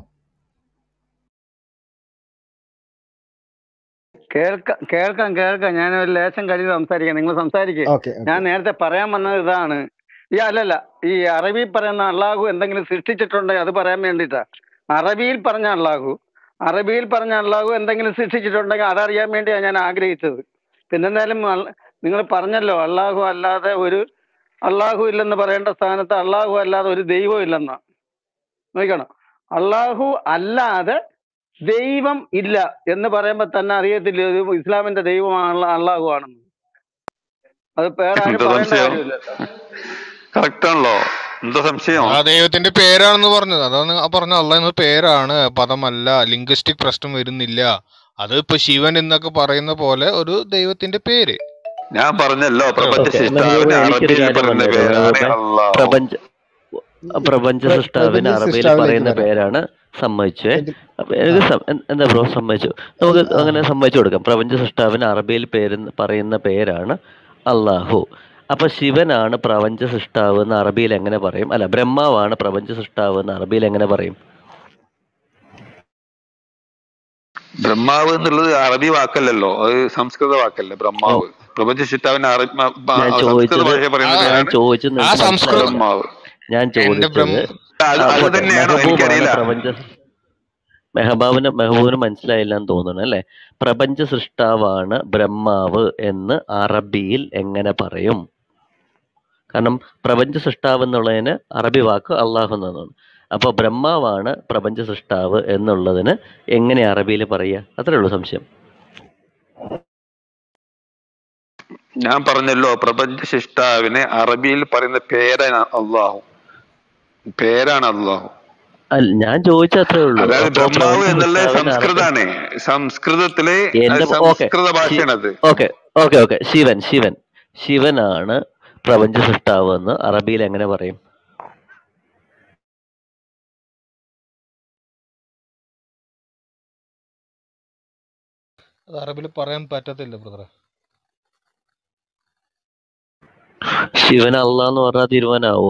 കേൾക്കാം കേൾക്കാം കേൾക്കാം ഞാൻ ഒരു ലേശം കഴിഞ്ഞ് സംസാരിക്കാം നിങ്ങൾ സംസാരിക്കുക ഓക്കെ ഞാൻ നേരത്തെ പറയാൻ വന്നത് ഇതാണ് ഈ അല്ലല്ല ഈ അറബി പറയുന്ന അള്ളാഹു എന്തെങ്കിലും സൃഷ്ടിച്ചിട്ടുണ്ടെങ്കിൽ അത് പറയാൻ വേണ്ടിയിട്ടാ അറബിയിൽ പറഞ്ഞ അള്ളാഹു അറബിയിൽ പറഞ്ഞ അള്ളാഹു എന്തെങ്കിലും സൃഷ്ടിച്ചിട്ടുണ്ടെങ്കിൽ അതറിയാൻ വേണ്ടിയാണ് ഞാൻ ആഗ്രഹിച്ചത് പിന്നെ എന്തായാലും നിങ്ങൾ പറഞ്ഞല്ലോ അള്ളാഹു അല്ലാതെ ഒരു അള്ളാഹു ഇല്ലെന്ന് പറയേണ്ട സ്ഥാനത്ത് അള്ളാഹു അല്ലാതെ ഒരു ദൈവം ഇല്ലെന്നാ നോക്കണം അള്ളാഹു അല്ലാതെ ദൈവം ഇല്ല എന്ന് പറയുമ്പോ തന്നെ അറിയത്തില്ല ഇത് ഇസ്ലാമിന്റെ ദൈവമാണ് അള്ളാഹു ആണെന്ന് അത് വേറെ ആരും എന്താ പറയേണ്ട സംശയം കാര്യമില്ല കറക്റ്റ് ആണല്ലോ എന്താ സംശയം ആ ദൈവത്തിന്റെ പേരാണെന്ന് പറഞ്ഞത് അതാണ് ആ പറഞ്ഞ അല്ല എന്ന പേരാണ് പദമല്ല ലിംഗ്വിസ്റ്റിക് പ്രശ്നം വരുന്നില്ല അത് ഇപ്പൊ ശിവൻ എന്നൊക്കെ പറയുന്ന പോലെ ഒരു ദൈവത്തിന്റെ പേര് ഞാൻ പറഞ്ഞല്ലോ പ്രപഞ്ച ഓക്കെ ശിഷ്ടാവിന് എനിക്കൊരു അറബിയിൽ കാര്യം പറയുന്ന വന്നേക്കാം പേരാണ് മെഹബൂബെ അള്ളാഹു പ്രപഞ്ച പ്രപഞ്ച പ്ര- സൃഷ്ടാവിന് പ്രപഞ്ച അറബിയിൽ സൃഷ്ടാവിലേക്ക് പറയുന്ന വരാം പേരാണ് സമ്മതിച്ചേ എങ്കിൽ അപ്പൊ എനിക്ക് സം- എ- എന്താ ബ്രോ സമ്മതിച്ചു നമുക്ക് ആ അങ്ങനെ സമ്മതിച്ചു കൊടുക്കാം പ്രപഞ്ച സൃഷ്ടാവിന് അറബിയിൽ പേര് പറയുന്ന പേരാണ് അള്ളാഹു അപ്പൊ ശിവനാണ് പ്രപഞ്ച സൃഷ്ടാവ് എന്ന് അറബിയിൽ എങ്ങനെ പറയും അല്ല ബ്രഹ്മാവാണ് പ്രപഞ്ച സൃഷ്ടാവ് എന്ന് അറബിയിൽ എങ്ങനെ പറയും ബ്രഹ്മാവ് എന്നുള്ളത് അറബി വാക്കല്ലല്ലോ അത് സംസ്കൃത വാക്കല്ലേ ഓ ബ്രഹ്മാവ് പ്രപഞ്ച ശിഷ്ടാവിന് അറബി മ- ബ- ഞാൻ സംസ്കൃത ചോദിച്ചത് ഭാഷ ആ പറയുന്ന ഞാൻ പേരാണ് ചോദിച്ചത് ആ നിങ്ങൾക്ക് സംസ്കൃതം മനസ്സിലായില്ല ബ്രഹ്മാവ് ഞാൻ എന്റെ ബ്രഹ്മ ചോദിച്ചത് അത് ആ അത് പോട്ടെ തന്നെയാണോ മെഹബൂബാണ് എനിക്കറിയില്ല പ്രപഞ്ച മെഹബാബിന് മെഹബൂബിന് മനസ്സിലായില്ല എന്ന് തോന്നുന്നു അല്ലേ പ്രപഞ്ച സൃഷ്ടാവാണ് ബ്രഹ്മാവ് എന്ന് അറബിയിൽ എങ്ങനെ പറയും കാരണം പ്രപഞ്ച സൃഷ്ടാവ് എന്നുള്ളതിന് അറബി വാക്ക് അള്ളാഹു എന്നാണ് അപ്പോൾ ബ്രഹ്മാവാണ് പ്രപഞ്ച സൃഷ്ടാവ് എന്നുള്ളതിന് എങ്ങനെ അറബിയിൽ പറയുക അത്രേ ഉള്ളൂ സംശയം ഞാൻ പറഞ്ഞല്ലോ പ്രപഞ്ച ശിഷ്ടാവിനെ അറബിയിൽ പറയുന്ന പേരാണ് അള്ളാഹു പേരാണ് അള്ളാഹു അല്ല ഞാൻ ചോദിച്ച അത്രേ ഉള്ളൂ അതായത് അപ്പോൾ ബ്രഹ്മാവ് പ്രപഞ്ച എന്നുള്ളത് സൃഷ്ടാവിന് അറബി സംസ്കൃതാണ് സംസ്കൃതത്തിലെ എന്റെ അത് ഓക്കെ സംസ്കൃത ഭാഷയാണത് okay okay okay Sivan Sivan ശിവനാണ് പ്രപഞ്ച സൃഷ്ടാവ് എന്ന് അറബിയിൽ എങ്ങനെ പറയും അത് അറബിൽ പറയാൻ പറ്റത്തില്ല ബ്രദറെ ശിവൻ അള്ളാന്ന് പറഞ്ഞാൽ തീരുമാനാവോ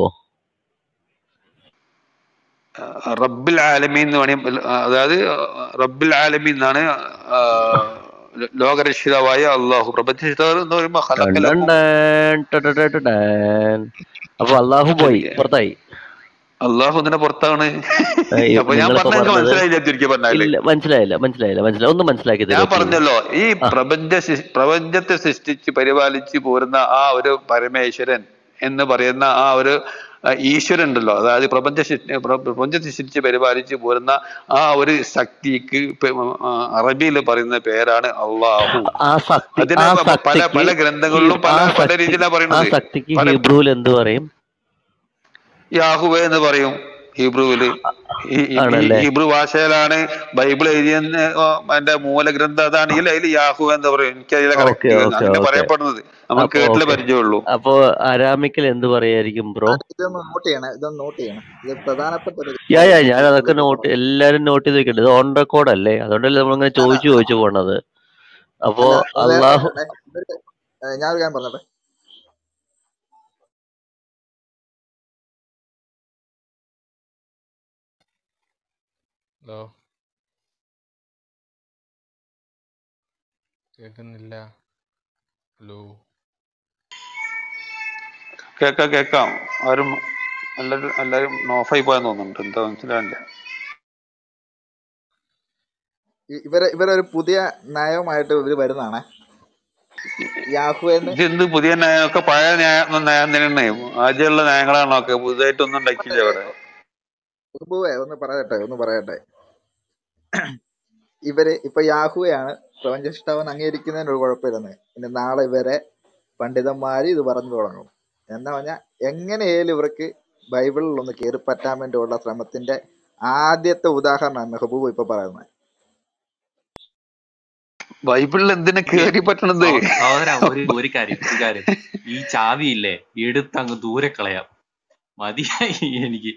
റബ്ബിൽ ആലമീൻ എന്ന് വേണേ അതായത് റബ്ബിൽ ആലമീൻ എന്നാണ് ആ, ലോകരക്ഷിതാവായ അള്ളാഹു പ്രപഞ്ച രക്ഷിതാവ് എന്ന് പറയുമ്പോ ടൺ ടൺ ഖലഖലഹു ടൻ ടൻ ടൻ ടൻ ടൻ. അപ്പൊ അള്ളാഹു പോയി പുറത്തായി അള്ളാഹു എന്തിനാ പുറത്താണ് ഏയ് അപ്പൊ ഞാൻ നിങ്ങളിപ്പോ പറഞ്ഞ പറഞ്ഞത് മനസ്സിലായില്ല ചുരുക്കി പറഞ്ഞാല് ഇല്ല മനസ്സിലായില്ല മനസ്സിലായില്ല മനസ്സിലായി ഒന്ന് മനസ്സിലാക്കി ഞാൻ തരുമോ പ്ലീസ് പറഞ്ഞല്ലോ ഈ ആ പ്രപഞ്ച സൃ- പ്രപഞ്ചത്തെ സൃഷ്ടിച്ച് പരിപാലിച്ച് പോരുന്ന ആ ഒരു പരമേശ്വരൻ എന്ന് പറയുന്ന ആ ഒരു ആ, ഈശ്വരൻ ഉണ്ടല്ലോ അതായത് പ്രപഞ്ച സൃഷ്ടി- പ്ര- പ്രപഞ്ചത്തെ സൃഷ്ടിച്ച് പരിപാലിച്ച് പോരുന്ന ആ ഒരു ശക്തിക്ക് അറബിയിൽ പറയുന്ന പേരാണ് അള്ളാഹു ആ ശക്തി അതിനെ ആ പ- പല ശക്തിക്ക് പല ഈ ഗ്രന്ഥങ്ങളിലും ആ പല പല ശക്തി രീതിയിലാണ് ആ പറയുന്നത് ശക്തിക്ക് പല ഹീബ്രുവിൽ എന്ത് പറയും യാഹുവേ എന്ന് പറയും ഹീബ്രുവില് ഈ- ഈ- ഈ ആണല്ലേ ഹീബ്രു ഭാഷയിലാണ് ബൈബിൾ എഴുതിയെന്ന് എന്റെ മൂലഗ്രന്ഥം അതാണെങ്കിൽ അതിൽ യാഹു എന്ന് പറയും എനിക്കതിലെ ഓക്കെ കറക്റ്റ് ഓക്കെ അങ്ങനെ ഓക്കെ പറയപ്പെടുന്നത് നമ്മൾ അപ്പൊ കേട്ടില്ല ഓക്കെ പരിചയമുള്ളൂ അപ്പൊ അരാമിക്കൽ എന്ത് പറയായിരിക്കും ബ്രോ അത് ഇതൊന്ന് നോട്ട് ചെയ്യണം ഇതൊന്ന് നോട്ട് ചെയ്യണം ഇത് പ്രധാനപ്പെട്ട ഒരു യാ യാ ഞാൻ കാര്യമാണ് അതൊക്കെ ഇതിൽ നോട്ട് എല്ലാരും നോട്ട് ചെയ്ത് വെക്കട്ടെ ഇത് ഓൺ റെക്കോർഡ് അല്ലേ അതുകൊണ്ടല്ലേ നമ്മളിങ്ങനെ അല്ല ചോദിച്ചു ചോദിച്ചു പോണത് അപ്പോ അല്ല അത് വേറെ അള്ളാഹു കാര്യമാണ് ഇവര് ഏഹ് ഞാനൊരു കാര്യം പറഞ്ഞോട്ടെ ഹലോ കേൾക്കുന്നില്ല ഹലോ കേക്കാം കേക്കാം ആരും എല്ലാരും എല്ലാരും ഓഫായി പോയെന്ന് തോന്നുന്നുണ്ട് എന്താ മനസ്സിലായില്ല ഇ- ഇവര് ഇവരൊരു പുതിയ നയവുമായിട്ട് ഇവര് വരുന്നതാണ് യാഹു എന്ന് ഇത് എന്ത് പുതിയ നയമൊക്കെ പഴയ ന്യായം നയം തന്നെയാണ് ആദ്യമുള്ള നയങ്ങളാണോ ഒക്കെ പുതുതായിട്ടൊന്നും ഉണ്ടാക്കിയില്ല ഇവിടെ ഉബുവേ ഒന്ന് പറയട്ടെ ഒന്ന് പറയട്ടെ ഇവര് ഇപ്പൊ യാഹുവയാണ് പ്രപഞ്ചഷ്ടാവൻ അംഗീകരിക്കുന്നതിന് ഒരു കുഴപ്പമില്ലെന്ന് പിന്നെ നാളെ ഇവരെ പണ്ഡിതന്മാര് ഇത് പറഞ്ഞു തുടങ്ങും എന്നാ പറഞ്ഞാൽ എങ്ങനെയായാലും ഇവർക്ക് ബൈബിളിൽ ഒന്ന് കയറി പറ്റാൻ വേണ്ടിയുള്ള ശ്രമത്തിന്റെ ആദ്യത്തെ ഉദാഹരണമാണ് മെഹബൂബ് ഇപ്പൊ പറയുന്നത് ബൈബിളിൽ എന്തിനാ കേറി പറ്റണത് സഹോ- സഹോദരാ ഒരു ഒരു കാര്യം ഒരു കാര്യം ഈ ചാവിയില്ലേ എടുത്ത് അങ്ങ് ദൂരെ കളയാം മതിയായി എനിക്ക്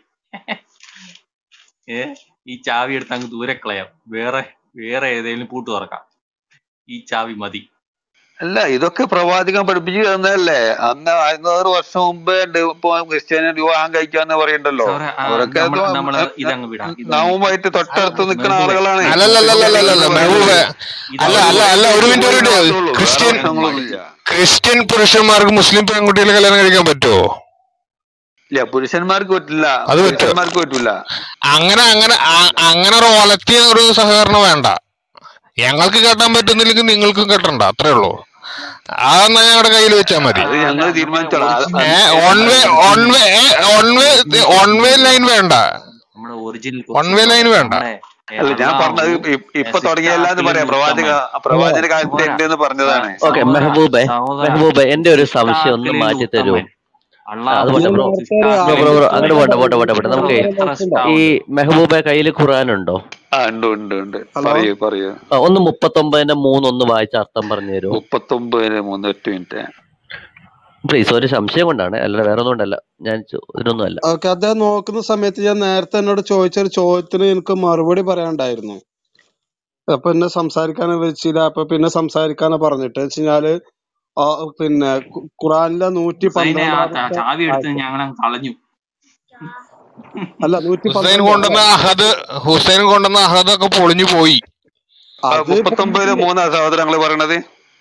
ഏ ഈ ചാവി എടുത്ത് അങ്ങ് ദൂരെ കളയാം വേറെ വേറെ ഏതെങ്കിലും പൂട്ട് തുറക്കാം ഈ ചാവി മതി അല്ല ഇതൊക്കെ പ്രവാചകൻ പഠിപ്പിച്ചു തന്നതല്ലേ അന്ന് അറുന്നൂറ് വർഷം മുമ്പേ ഉണ്ട് ഇപ്പൊ ക്രിസ്ത്യാനി വിവാഹം കഴിക്കാന്ന് പറയണ്ടല്ലോ സഹോദര ആ, അവരൊക്കെ നമ്മൾ ഇത് നമ്മള് ഇതങ്ങ് വിടാം ഇതങ്ങ് നാവുമായിട്ട് അല്ല തൊട്ടടുത്ത് നിൽക്കുന്ന മെഹബൂബെ ആളുകളാണ് അല്ലല്ലല്ലല്ലല്ല എന്ന് മെഹബൂബ് പറയുന്നത് അല്ല ഇതങ്ങ് അല്ല വിടാം അല്ല ഒരു ഇത് മിനിറ്റ് ഒരു പോയി മിനിറ്റ് മാത്രമേ ഉള്ളൂ വേറെ ക്രിസ്ത്യൻ ഇതങ്ങ് പ്രശ്നങ്ങളൊന്നുമില്ല മതി ക്രിസ്ത്യൻ പുരുഷന്മാർക്ക് മുസ്ലിം പെൺകുട്ടികളെ കല്യാണം കഴിക്കാൻ പറ്റുമോ ഇല്ല പുരുഷന്മാർക്ക് പറ്റില്ല അത് പറ്റുമോ പുരുഷന്മാർക്ക് പറ്റൂല അങ്ങനെ അങ്ങനെ ആ- അങ്ങനെ ഒരു ഒലത്തിയ ഒരു സഹകരണം വേണ്ട ഞങ്ങൾക്ക് കെട്ടാൻ പറ്റുന്നില്ലെങ്കിൽ നിങ്ങൾക്കും കെട്ടണ്ട അത്രേ ഉള്ളൂ അതെന്നാ ഞങ്ങളുടെ കയ്യിൽ വെച്ചാൽ മതി അത് അല്ല ഞങ്ങൾ അല്ല നമ്മുടെ തീരുമാനിച്ചോളാം അത് ഒറിജിനൽ ഏ അത് ഓൺ വേ അത് own way own way own way line വേണ്ട നമ്മുടെ original one way question line സഹോദര വേണ്ട നമ്മുടെ അല്ല ഞാൻ പറഞ്ഞത് അള്ളാഹു ഇ- ഇപ്പൊ തുടങ്ങിയല്ല എന്ന് പറയാം സിട്ടാക്കിലും പ്രവാചക ഉത്തമൻ പ്രവാചക കാലത്ത് പോരാ ഉണ്ട് എന്ന് പറഞ്ഞതാണ് ഓക്കെ സഹോദര മെഹബൂബെ സഹോദര മെഹബൂബെ എന്റെ ഒരു സംശയം ഒന്ന് സിട്ടാക്കിലിൽ മാറ്റി തരൂ ഉത്തമൻ ആ, അത് അള്ളാഹു പോട്ടെ ബ്രോ നേരത്തെ ഒരു ബ്രോ സിട്ടാക്കിലിൽ ബ്രോ ബ്രോ അഭിപ്രായം അങ്ങോട്ട് പോട്ടെ പോട്ടെ പോട്ടെ പോട്ടെ പറഞ്ഞ നമുക്ക് എത്ര മനസ്സിലാവും ഈ സിട്ടാവുണ്ട് മെഹബൂബെ കയ്യിൽ ഖുറാനുണ്ടോ ആ ഉണ്ട് ഉണ്ട് ഉണ്ട് ഹലോ പറയൂ പറയൂ ആ, ഒന്ന് മുപ്പത്തൊമ്പതിന്റെ മൂന്ന് ഒന്ന് വായിച്ച അർത്ഥം പറഞ്ഞു തരുമോ മുപ്പത്തൊമ്പതിന് മൂന്ന് എട്ട് മിനിറ്റ് പ്ലീസ് ഒരു സംശയം കൊണ്ടാണ് അല്ലാതെ വേറെ ഒന്നും കൊണ്ടല്ല ഞാൻ ചോ- ഇതിനൊന്നും അല്ല ഓക്കെ അദ്ദേഹം നോക്കുന്ന സമയത്ത് ഞാൻ നേരത്തെ എന്നോട് ചോദിച്ച ഒരു ചോദ്യത്തിന് എനിക്ക് മറുപടി പറയാണ്ടായിരുന്നു അപ്പൊ എന്നെ സംസാരിക്കാൻ വെച്ചില്ല അപ്പൊ പിന്നെ സംസാരിക്കാനാ പറഞ്ഞിട്ട് വെച്ചാല് ആ, പിന്നെ ഖു- ഖുറാനിലെ നൂറ്റി ഹുസൈനെ ആ ച- പന്ത്രണ്ടാമത്തെ ചാവി എടുത്ത് ആയത്ത് ഞങ്ങൾ കളഞ്ഞു അല്ല നൂറ്റി ഹുസൈൻ പന്ത്രണ്ട് കൊണ്ടുവന്ന അഹദ് ഹുസൈൻ കൊണ്ടുവന്ന അഹദൊക്കെ പൊളിഞ്ഞു പോയി അത് മുപ്പത്തൊമ്പതിന് മൂന്നാ സഹോദരങ്ങൾ പറയണത്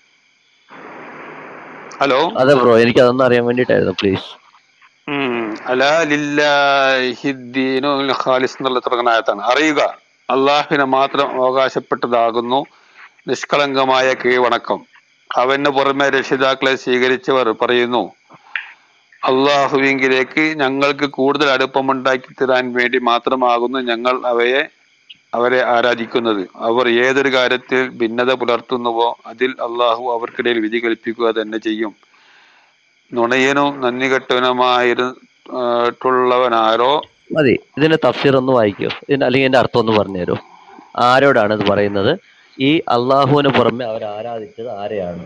ഹലോ അതെ ബ്രോ എനിക്ക് അതൊന്നും അറിയാൻ വേണ്ടിട്ടായിരുന്നു പ്ലീസ് ഉം. അലാ ലില്ലാഹി ദീനുൽ ഖാലിസ് എന്നുള്ള തുടങ്ങുന്ന ആയത്താണ് അറിയുക അള്ളാഹുവിനെ മാത്രം അവകാശപ്പെട്ടതാകുന്നു നിഷ്കളങ്കമായ കീഴ്വണക്കം അവന് പുറമെ രക്ഷിതാക്കളെ സ്വീകരിച്ചവർ പറയുന്നു അള്ളാഹുവിങ്കിലേക്ക് ഞങ്ങൾക്ക് കൂടുതൽ അടുപ്പമുണ്ടാക്കി തരാൻ വേണ്ടി മാത്രമാകുന്നു ഞങ്ങൾ അവയെ അവരെ ആരാധിക്കുന്നത് അവർ ഏതൊരു കാര്യത്തിൽ ഭിന്നത പുലർത്തുന്നുവോ അതിൽ അള്ളാഹു അവർക്കിടയിൽ വിധി കൽപ്പിക്കുക തന്നെ ചെയ്യും നുണയനും നന്ദി കെട്ടവനുമായിട്ടുള്ളവനാരോ മതി ഇതിന്റെ തഫ്സീർ ഒന്ന് വായിക്കോ ഇതിന് അല്ലെങ്കിൽ ഇതിന്റെ അർത്ഥം ഒന്ന് പറഞ്ഞു തരുമോ ആരോടാണ് ഇത് പറയുന്നത് ഈ അള്ളാഹുവിന് പുറമെ അവർ ആരാധിച്ചത് ആരെയാണ്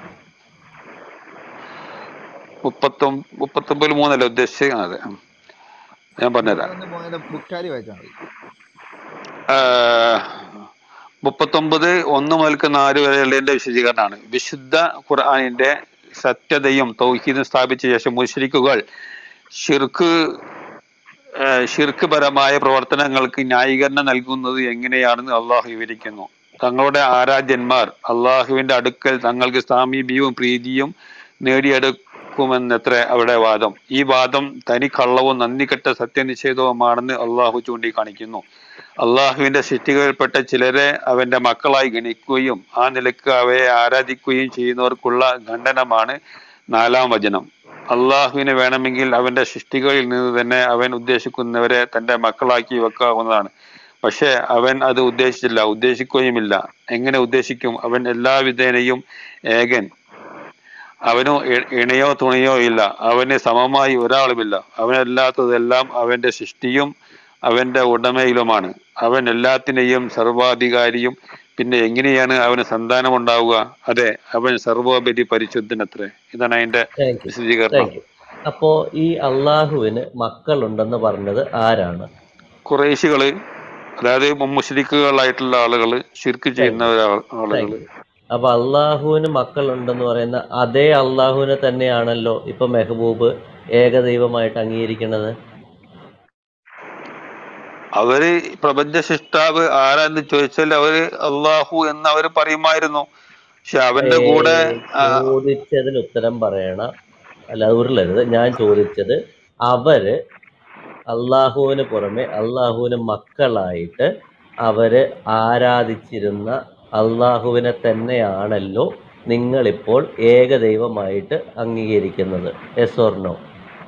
മുപ്പത്തൊ മുപ്പത്തൊമ്പതിൽ മൂന്നല്ല ഉദ്ദേശിച്ചത് അതെ ഉം. ഞാൻ പറഞ്ഞുതരാം മുപ്പത്തൊന്ന് മൂന്നിന്റെ ബുക്കാരി വായിച്ചാൽ മതി ആഹ് മുപ്പത്തൊമ്പത് ഒന്ന് മുതൽക്ക് നാല് വരെയുള്ളതിന്റെ വിശദീകരണമാണ് വിശുദ്ധ ഖുർആാനിന്റെ സത്യതയും തൗഹീദും സ്ഥാപിച്ച ശേഷം മുശ്രിക്കുകൾ ഷിർക്ക് ആഹ് ഷിർക്ക് പരമായ പ്രവർത്തനങ്ങൾക്ക് ന്യായീകരണം നൽകുന്നത് എങ്ങനെയാണെന്ന് അള്ളാഹു വിവരിക്കുന്നു തങ്ങളുടെ ആരാധ്യന്മാർ അള്ളാഹുവിന്റെ അടുക്കൽ തങ്ങൾക്ക് സാമീപ്യവും പ്രീതിയും നേടിയെടുക്കുമെന്നത്ര അവിടെ വാദം ഈ വാദം തനി കള്ളവും നന്ദികെട്ട സത്യനിഷേധവുമാണെന്ന് അള്ളാഹു ചൂണ്ടിക്കാണിക്കുന്നു അള്ളാഹുവിന്റെ സൃഷ്ടികളിൽപ്പെട്ട ചിലരെ അവന്റെ മക്കളായി ഗണിക്കുകയും ആ നിലക്ക് അവയെ ആരാധിക്കുകയും ചെയ്യുന്നവർക്കുള്ള ഖണ്ഡനമാണ് നാലാം വചനം അള്ളാഹുവിന് വേണമെങ്കിൽ അവന്റെ സൃഷ്ടികളിൽ നിന്ന് തന്നെ അവൻ ഉദ്ദേശിക്കുന്നവരെ തന്റെ മക്കളാക്കി വെക്കാവുന്നതാണ് പക്ഷേ അവൻ അത് ഉദ്ദേശിച്ചില്ല ഉദ്ദേശിക്കുകയുമില്ല എങ്ങനെ ഉദ്ദേശിക്കും അവൻ എല്ലാ വിധേനയും ഏകൻ അവനു ഇ- ഇണയോ തുണയോ ഇല്ല അവന് സമമായി ഒരാളുമില്ല അവനല്ലാത്തതെല്ലാം അവന്റെ സൃഷ്ടിയും അവന്റെ ഉടമയിലുമാണ് അവൻ എല്ലാത്തിനെയും സർവാധികാരിയും പിന്നെ എങ്ങനെയാണ് അവന് സന്താനം ഉണ്ടാവുക അതെ അവൻ സർവോപരി പരിശുദ്ധനത്രേ ഇതാണ് അതിന്റെ താങ്ക് യു വിശദീകരണം താങ്ക് യു അപ്പോ ഈ അള്ളാഹുവിന് മക്കളുണ്ടെന്ന് പറഞ്ഞത് ആരാണ് കുറേശികള് അതായത് മുസ്ലിക്കുകളായിട്ടുള്ള ആളുകള് ശിർക്ക് താങ്ക് ചെയ്യുന്ന യു ഒരാ- താങ്ക് ആളുകള് യു അപ്പൊ അള്ളാഹുവിന് മക്കളുണ്ടെന്ന് പറയുന്ന അതേ അള്ളാഹുവിനെ തന്നെയാണല്ലോ ഇപ്പൊ മെഹബൂബ് ഏകദൈവമായിട്ട് അംഗീകരിക്കുന്നത് അവര് പ്രപഞ്ച സൃഷ്ടാവ് ആരാന്ന് ചോദിച്ചാൽ അവര് അള്ളാഹു എന്ന് അവര് പറയുമായിരുന്നു പക്ഷെ അവന്റെ കൂടെ ആ, ചോദിച്ചതിന് ഉത്തരം പറയണം അല്ല ഉരുളരുത് ഞാൻ ചോദിച്ചത് അവര് അള്ളാഹുവിന് പുറമെ അള്ളാഹുവിന് മക്കളായിട്ട് അവര് ആരാധിച്ചിരുന്ന അള്ളാഹുവിനെ തന്നെയാണല്ലോ നിങ്ങളിപ്പോൾ ഏകദൈവമായിട്ട് അംഗീകരിക്കുന്നത് എസ് ഓർ നോ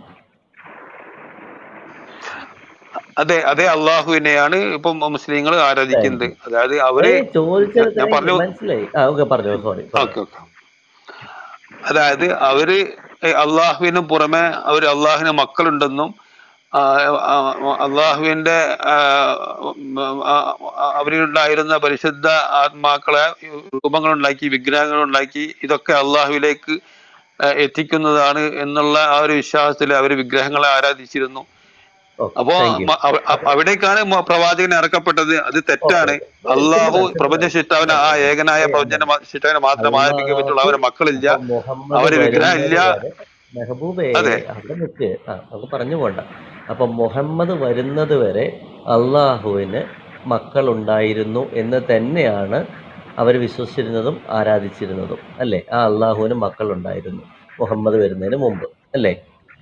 അതെ അതേ അള്ളാഹുവിനെയാണ് ഇപ്പം മുസ്ലിങ്ങൾ താങ്ക് ആരാധിക്കുന്നത് യു അതായത് ഏ അവര് ചോദിച്ചത് ഞാൻ ഉത്തരം പറഞ്ഞു മനസ്സിലായി ആ ഓക്കെ പറഞ്ഞോ സോറി ഓക്കെ പറഞ്ഞു ഓക്കെ അതായത് അവര് അള്ളാഹുവിന് പുറമെ അവര് അള്ളാഹുവിന് മക്കളുണ്ടെന്നും ആ, ആ, അള്ളാഹുവിന്റെ ആ, ഉം, ആ, ആ, അവരിലുണ്ടായിരുന്ന പരിശുദ്ധ ആത്മാക്കളെ രൂപങ്ങളുണ്ടാക്കി വിഗ്രഹങ്ങളുണ്ടാക്കി ഇതൊക്കെ അള്ളാഹുവിലേക്ക് ആ, എത്തിക്കുന്നതാണ് എന്നുള്ള ആ ഒരു വിശ്വാസത്തിൽ അവർ വിഗ്രഹങ്ങളെ ആരാധിച്ചിരുന്നു ഓക്കെ അപ്പോ താങ്ക് യു മ- അവ- അ- അവിടേക്കാണ് മ- പ്രവാചകൻ ഇറക്കപ്പെട്ടത് അത് ഓക്കെ തെറ്റാണ് ഓക്കെ എനിക്ക് അള്ളാഹു മനസ്സിലായി പ്രപഞ്ച ശിഷ്ടാവിനെ ആ മനസ്സിലായി ഏകനായ ഏ പ്രപഞ്ചന ശിഷ്ടാവിനെ മാത്രം ആരാധിക്കാൻ പറ്റുള്ളൂ അള്ളാഹു അവരെ മക്കളില്ല അപ്പൊ മുഹമ്മദ് അവര് വിഗ്രഹം വരുന്നത് ഇല്ല വരെ മെഹബൂബേ അതെ അവിടെ നിൽക്ക് ആ നമുക്ക് പറഞ്ഞു പോണ്ട അപ്പൊ മുഹമ്മദ് വരുന്നത് വരെ അള്ളാഹുവിന് മക്കളുണ്ടായിരുന്നു എന്ന് തന്നെയാണ് അവർ വിശ്വസിച്ചിരുന്നതും ആരാധിച്ചിരുന്നതും അല്ലേ ആ അള്ളാഹുവിന് മക്കളുണ്ടായിരുന്നു മുഹമ്മദ് വരുന്നതിന് മുമ്പ് അല്ലേ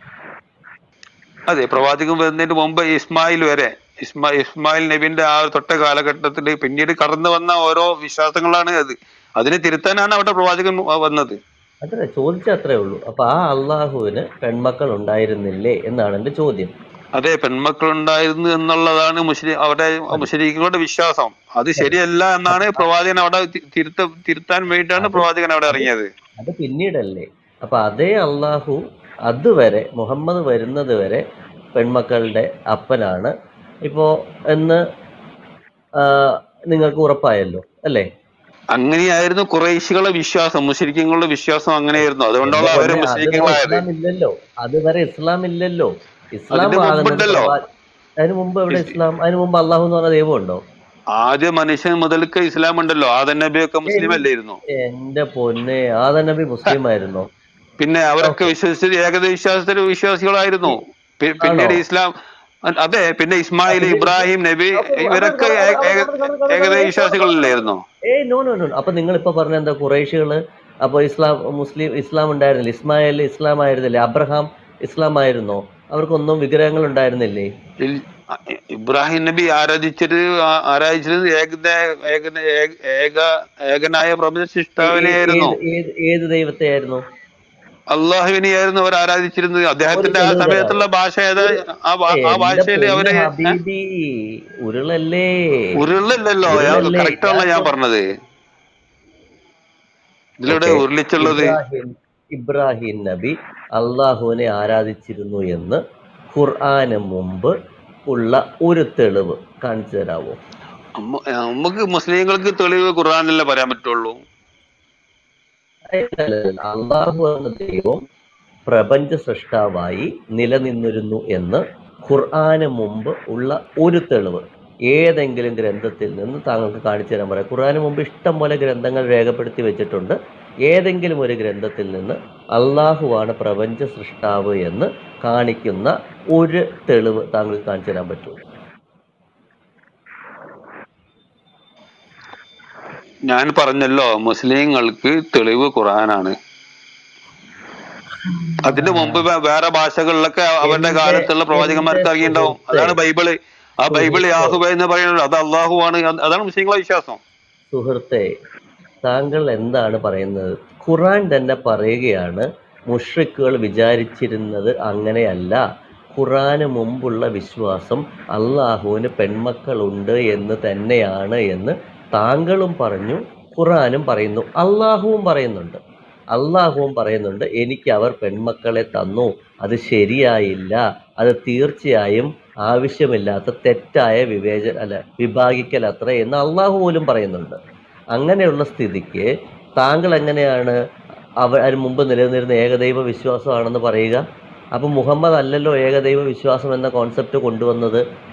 അതെ പ്രവാചകൻ വരുന്നതിന് മുമ്പ് ഇസ്മായിൽ വരെ ഇസ്മാ ഇസ്മായിൽ നബിന്റെ ആ ഒരു തൊട്ട കാലഘട്ടത്തിൽ പിന്നീട് കടന്നു വന്ന ഓരോ വിശ്വാസങ്ങളാണ് അത് അതിനെ തിരുത്താനാണ് അവിടെ പ്രവാചകൻ വ- വന്നത് അതല്ല ചോദിച്ച അത്രേ ഉള്ളൂ അപ്പൊ ആ അള്ളാഹുവിന് പെൺമക്കൾ ഉണ്ടായിരുന്നില്ലേ എന്നാണ് എൻ്റെ ചോദ്യം അതെ പെൺമക്കളുണ്ടായിരുന്നു എന്നുള്ളതാണ് മുസ്ലിം അവരുടെ മുസ്ലിങ്ങളുടെ വിശ്വാസം അത് ശരിയല്ല എന്നാണ് പ്രവാചകൻ അവിടെ തി- തിരുത്ത തിരുത്താൻ വേണ്ടിയിട്ടാണ് അത് പ്രവാചകൻ അവിടെ അത് ഇറങ്ങിയത് അത് പിന്നീടല്ലേ അപ്പൊ അതേ അള്ളാഹു അതുവരെ മുഹമ്മദ് വരുന്നത് വരെ പെൺമക്കളുടെ അപ്പനാണ് ഇപ്പോ എന്ന് ആ, നിങ്ങൾക്ക് ഉറപ്പായല്ലോ അല്ലേ അങ്ങനെയായിരുന്നു കുറേശികളുടെ വിശ്വാസം മുസ്ലിങ്ങളുടെ വിശ്വാസം അങ്ങനെയായിരുന്നു അതുകൊണ്ടുള്ള എന്റെ അവര് പൊന്നെ അതുവരെ മുസ്ലിങ്ങളായത് ഇസ്ലാം ഇല്ലല്ലോ അതുവരെ ഇസ്ലാം ഇല്ലല്ലോ ഇസ്ലാം അതിന്റെ ആകുന്നത് മുമ്പുണ്ടല്ലോ പ്രവാ അതിനു മുമ്പ് എവിടെ ഇസ്- ഇസ്ലാം അതിനു മുമ്പ് അള്ളാഹു എന്ന് പറഞ്ഞ ദൈവം ഉണ്ടോ ആദ്യ മനുഷ്യൻ മുതൽക്ക് ഇസ്ലാം ഉണ്ടല്ലോ ആദൻ നബിയൊക്കെ മുസ്ലിം അല്ലായിരുന്നു എന്റെ പൊന്നെ ആദ നബി മുസ്ലിം ആയിരുന്നോ പിന്നെ അവരൊക്കെ ഓക്കെ വിശ്വസിച്ചത് ഏകദേശ വിശ്വാസത്തിൽ വിശ്വാസികളായിരുന്നു പി- ആണോ പിന്നീട് ഇസ്ലാം അ- അതെ പിന്നെ ഇസ്മായിൽ അപ്പൊ ഇത് ഇത് ഇബ്രാഹിം നബി അപ്പൊ അത് ഇവരൊക്കെ കട ഏ- കട ഏക- കട കട കട ഏകദേശ കട വിശ്വാസികളല്ലായിരുന്നു ഏയ് നോ നോ നോ അപ്പൊ നിങ്ങൾ ഇപ്പൊ പറഞ്ഞ എന്താ കുറേശികള് അപ്പൊ ഇസ്ലാം മുസ്ലിം ഇസ്ലാം ഉണ്ടായിരുന്നില്ല ഇസ്മായിൽ ഇസ്ലാം ആയിരുന്നില്ലേ അബ്രഹാം ഇസ്ലാം ആയിരുന്നോ അവർക്കൊന്നും വിഗ്രഹങ്ങൾ ഉണ്ടായിരുന്നില്ലേ ഇൽ- ഇബ്രാഹിം നബി ആരാധിച്ചത് ആ- ആരാധിച്ചത് ഏകന ഏകന ഏക ഏക- ഏകനായ പ്രപഞ്ച ഏ- സൃഷ്ടാവിനെ ഏ- ആയിരുന്നു ഏത് ഏത് ഏത് ദൈവത്തെ ആയിരുന്നു അള്ളാഹുവിനെയായിരുന്നു അവർ ആരാധിച്ചിരുന്നത് ഒരു അദ്ദേഹത്തിന്റെ ആ തെളിവ് സമയത്തുള്ള തരാമോ ഭാഷ ഏതാ ഒരു ആ ഭാ- ആ എന്റെ ഭാഷയിൽ പൊന്ന് അവര് ഏ? ഹബീബി ഉരുളല്ലേ ഉരുളല്ലല്ലോ ഉരുളല്ലേ കറക്റ്റ് ആണല്ലോ ഞാൻ ഞാൻ ചോ പറഞ്ഞത് ഇതിലൂടെ ഓക്കെ ഉരുളിച്ചുള്ളത് ഇബ്രാഹിം ഇബ്രാഹിം നബി അള്ളാഹുവിനെ ആരാധിച്ചിരുന്നു എന്ന് ഖുർആന് മുമ്പ് ഉള്ള ഒരു തെളിവ് കാണിച്ചു തരാമോ നമ്മ- നമുക്ക് മുസ്ലിങ്ങൾക്ക് തെളിവ് ഖുർആാനല്ലേ പറയാൻ പറ്റുള്ളൂ അല്ലല്ല. അള്ളാഹു എന്ന ദൈവം പ്രപഞ്ച സൃഷ്ടാവായി നിലനിന്നിരുന്നു എന്ന് ഖുർആന് മുമ്പ് ഉള്ള ഒരു തെളിവ് ഏതെങ്കിലും ഗ്രന്ഥത്തിൽ നിന്ന് താങ്കൾക്ക് കാണിച്ചു തരാൻ പറയാം ഖുർആന് മുമ്പ് ഇഷ്ടം പോലെ ഗ്രന്ഥങ്ങൾ രേഖപ്പെടുത്തി വെച്ചിട്ടുണ്ട് ഏതെങ്കിലും ഒരു ഗ്രന്ഥത്തിൽ നിന്ന് അള്ളാഹുവാണ് പ്രപഞ്ച സൃഷ്ടാവ് എന്ന് കാണിക്കുന്ന ഒരു തെളിവ് താങ്കൾക്ക് കാണിച്ചു തരാൻ പറ്റുമോ ഞാൻ പറഞ്ഞല്ലോ മുസ്ലിങ്ങൾക്ക് തെളിവ് ഖുർആനാണ് അതിന്റെ മുമ്പ് വേ- വേറെ ഭാഷകളിലൊക്കെ അവരുടെ എന്റെ കാലത്തുള്ള എന്റെ പ്രവാചകന്മാർക്ക് ഇറങ്ങിയിട്ടുണ്ടാവും സുഹൃത്തെ അതാണ് ബൈബിള് ആ ബൈബിൾ സുഹൃത്തെ യാഹുബ എന്ന് പറയുന്നത് അത് അള്ളാഹുവാണ് അത് അതാണ് മുസ്ലിങ്ങളെ വിശ്വാസം സുഹൃത്തെ താങ്കൾ എന്താണ് പറയുന്നത് ഖുറാൻ തന്നെ പറയുകയാണ് മുഷ്രിക്കുകൾ വിചാരിച്ചിരുന്നത് അങ്ങനെയല്ല ഖുറാന് മുമ്പുള്ള വിശ്വാസം അള്ളാഹുവിന് പെൺമക്കളുണ്ട് എന്ന് തന്നെയാണ് എന്ന് താങ്കളും പറഞ്ഞു ഖുറാനും പറയുന്നു അള്ളാഹുവും പറയുന്നുണ്ട് അള്ളാഹുവും പറയുന്നുണ്ട് എനിക്ക് അവർ പെൺമക്കളെ തന്നു അത് ശരിയായില്ല അത് തീർച്ചയായും ആവശ്യമില്ലാത്ത തെറ്റായ വിവേചന അല്ല വിഭാഗിക്കൽ അത്ര എന്ന് അള്ളാഹു പോലും പറയുന്നുണ്ട് അങ്ങനെയുള്ള സ്ഥിതിക്ക് താങ്കൾ എങ്ങനെയാണ് അവ അതിന് മുമ്പ് നിലനിന്നിരുന്ന ഏകദൈവ വിശ്വാസമാണെന്ന് പറയുക അപ്പം മുഹമ്മദ് അല്ലല്ലോ ഏകദൈവ വിശ്വാസം എന്ന കോൺസെപ്റ്റ് കൊണ്ടുവന്നത്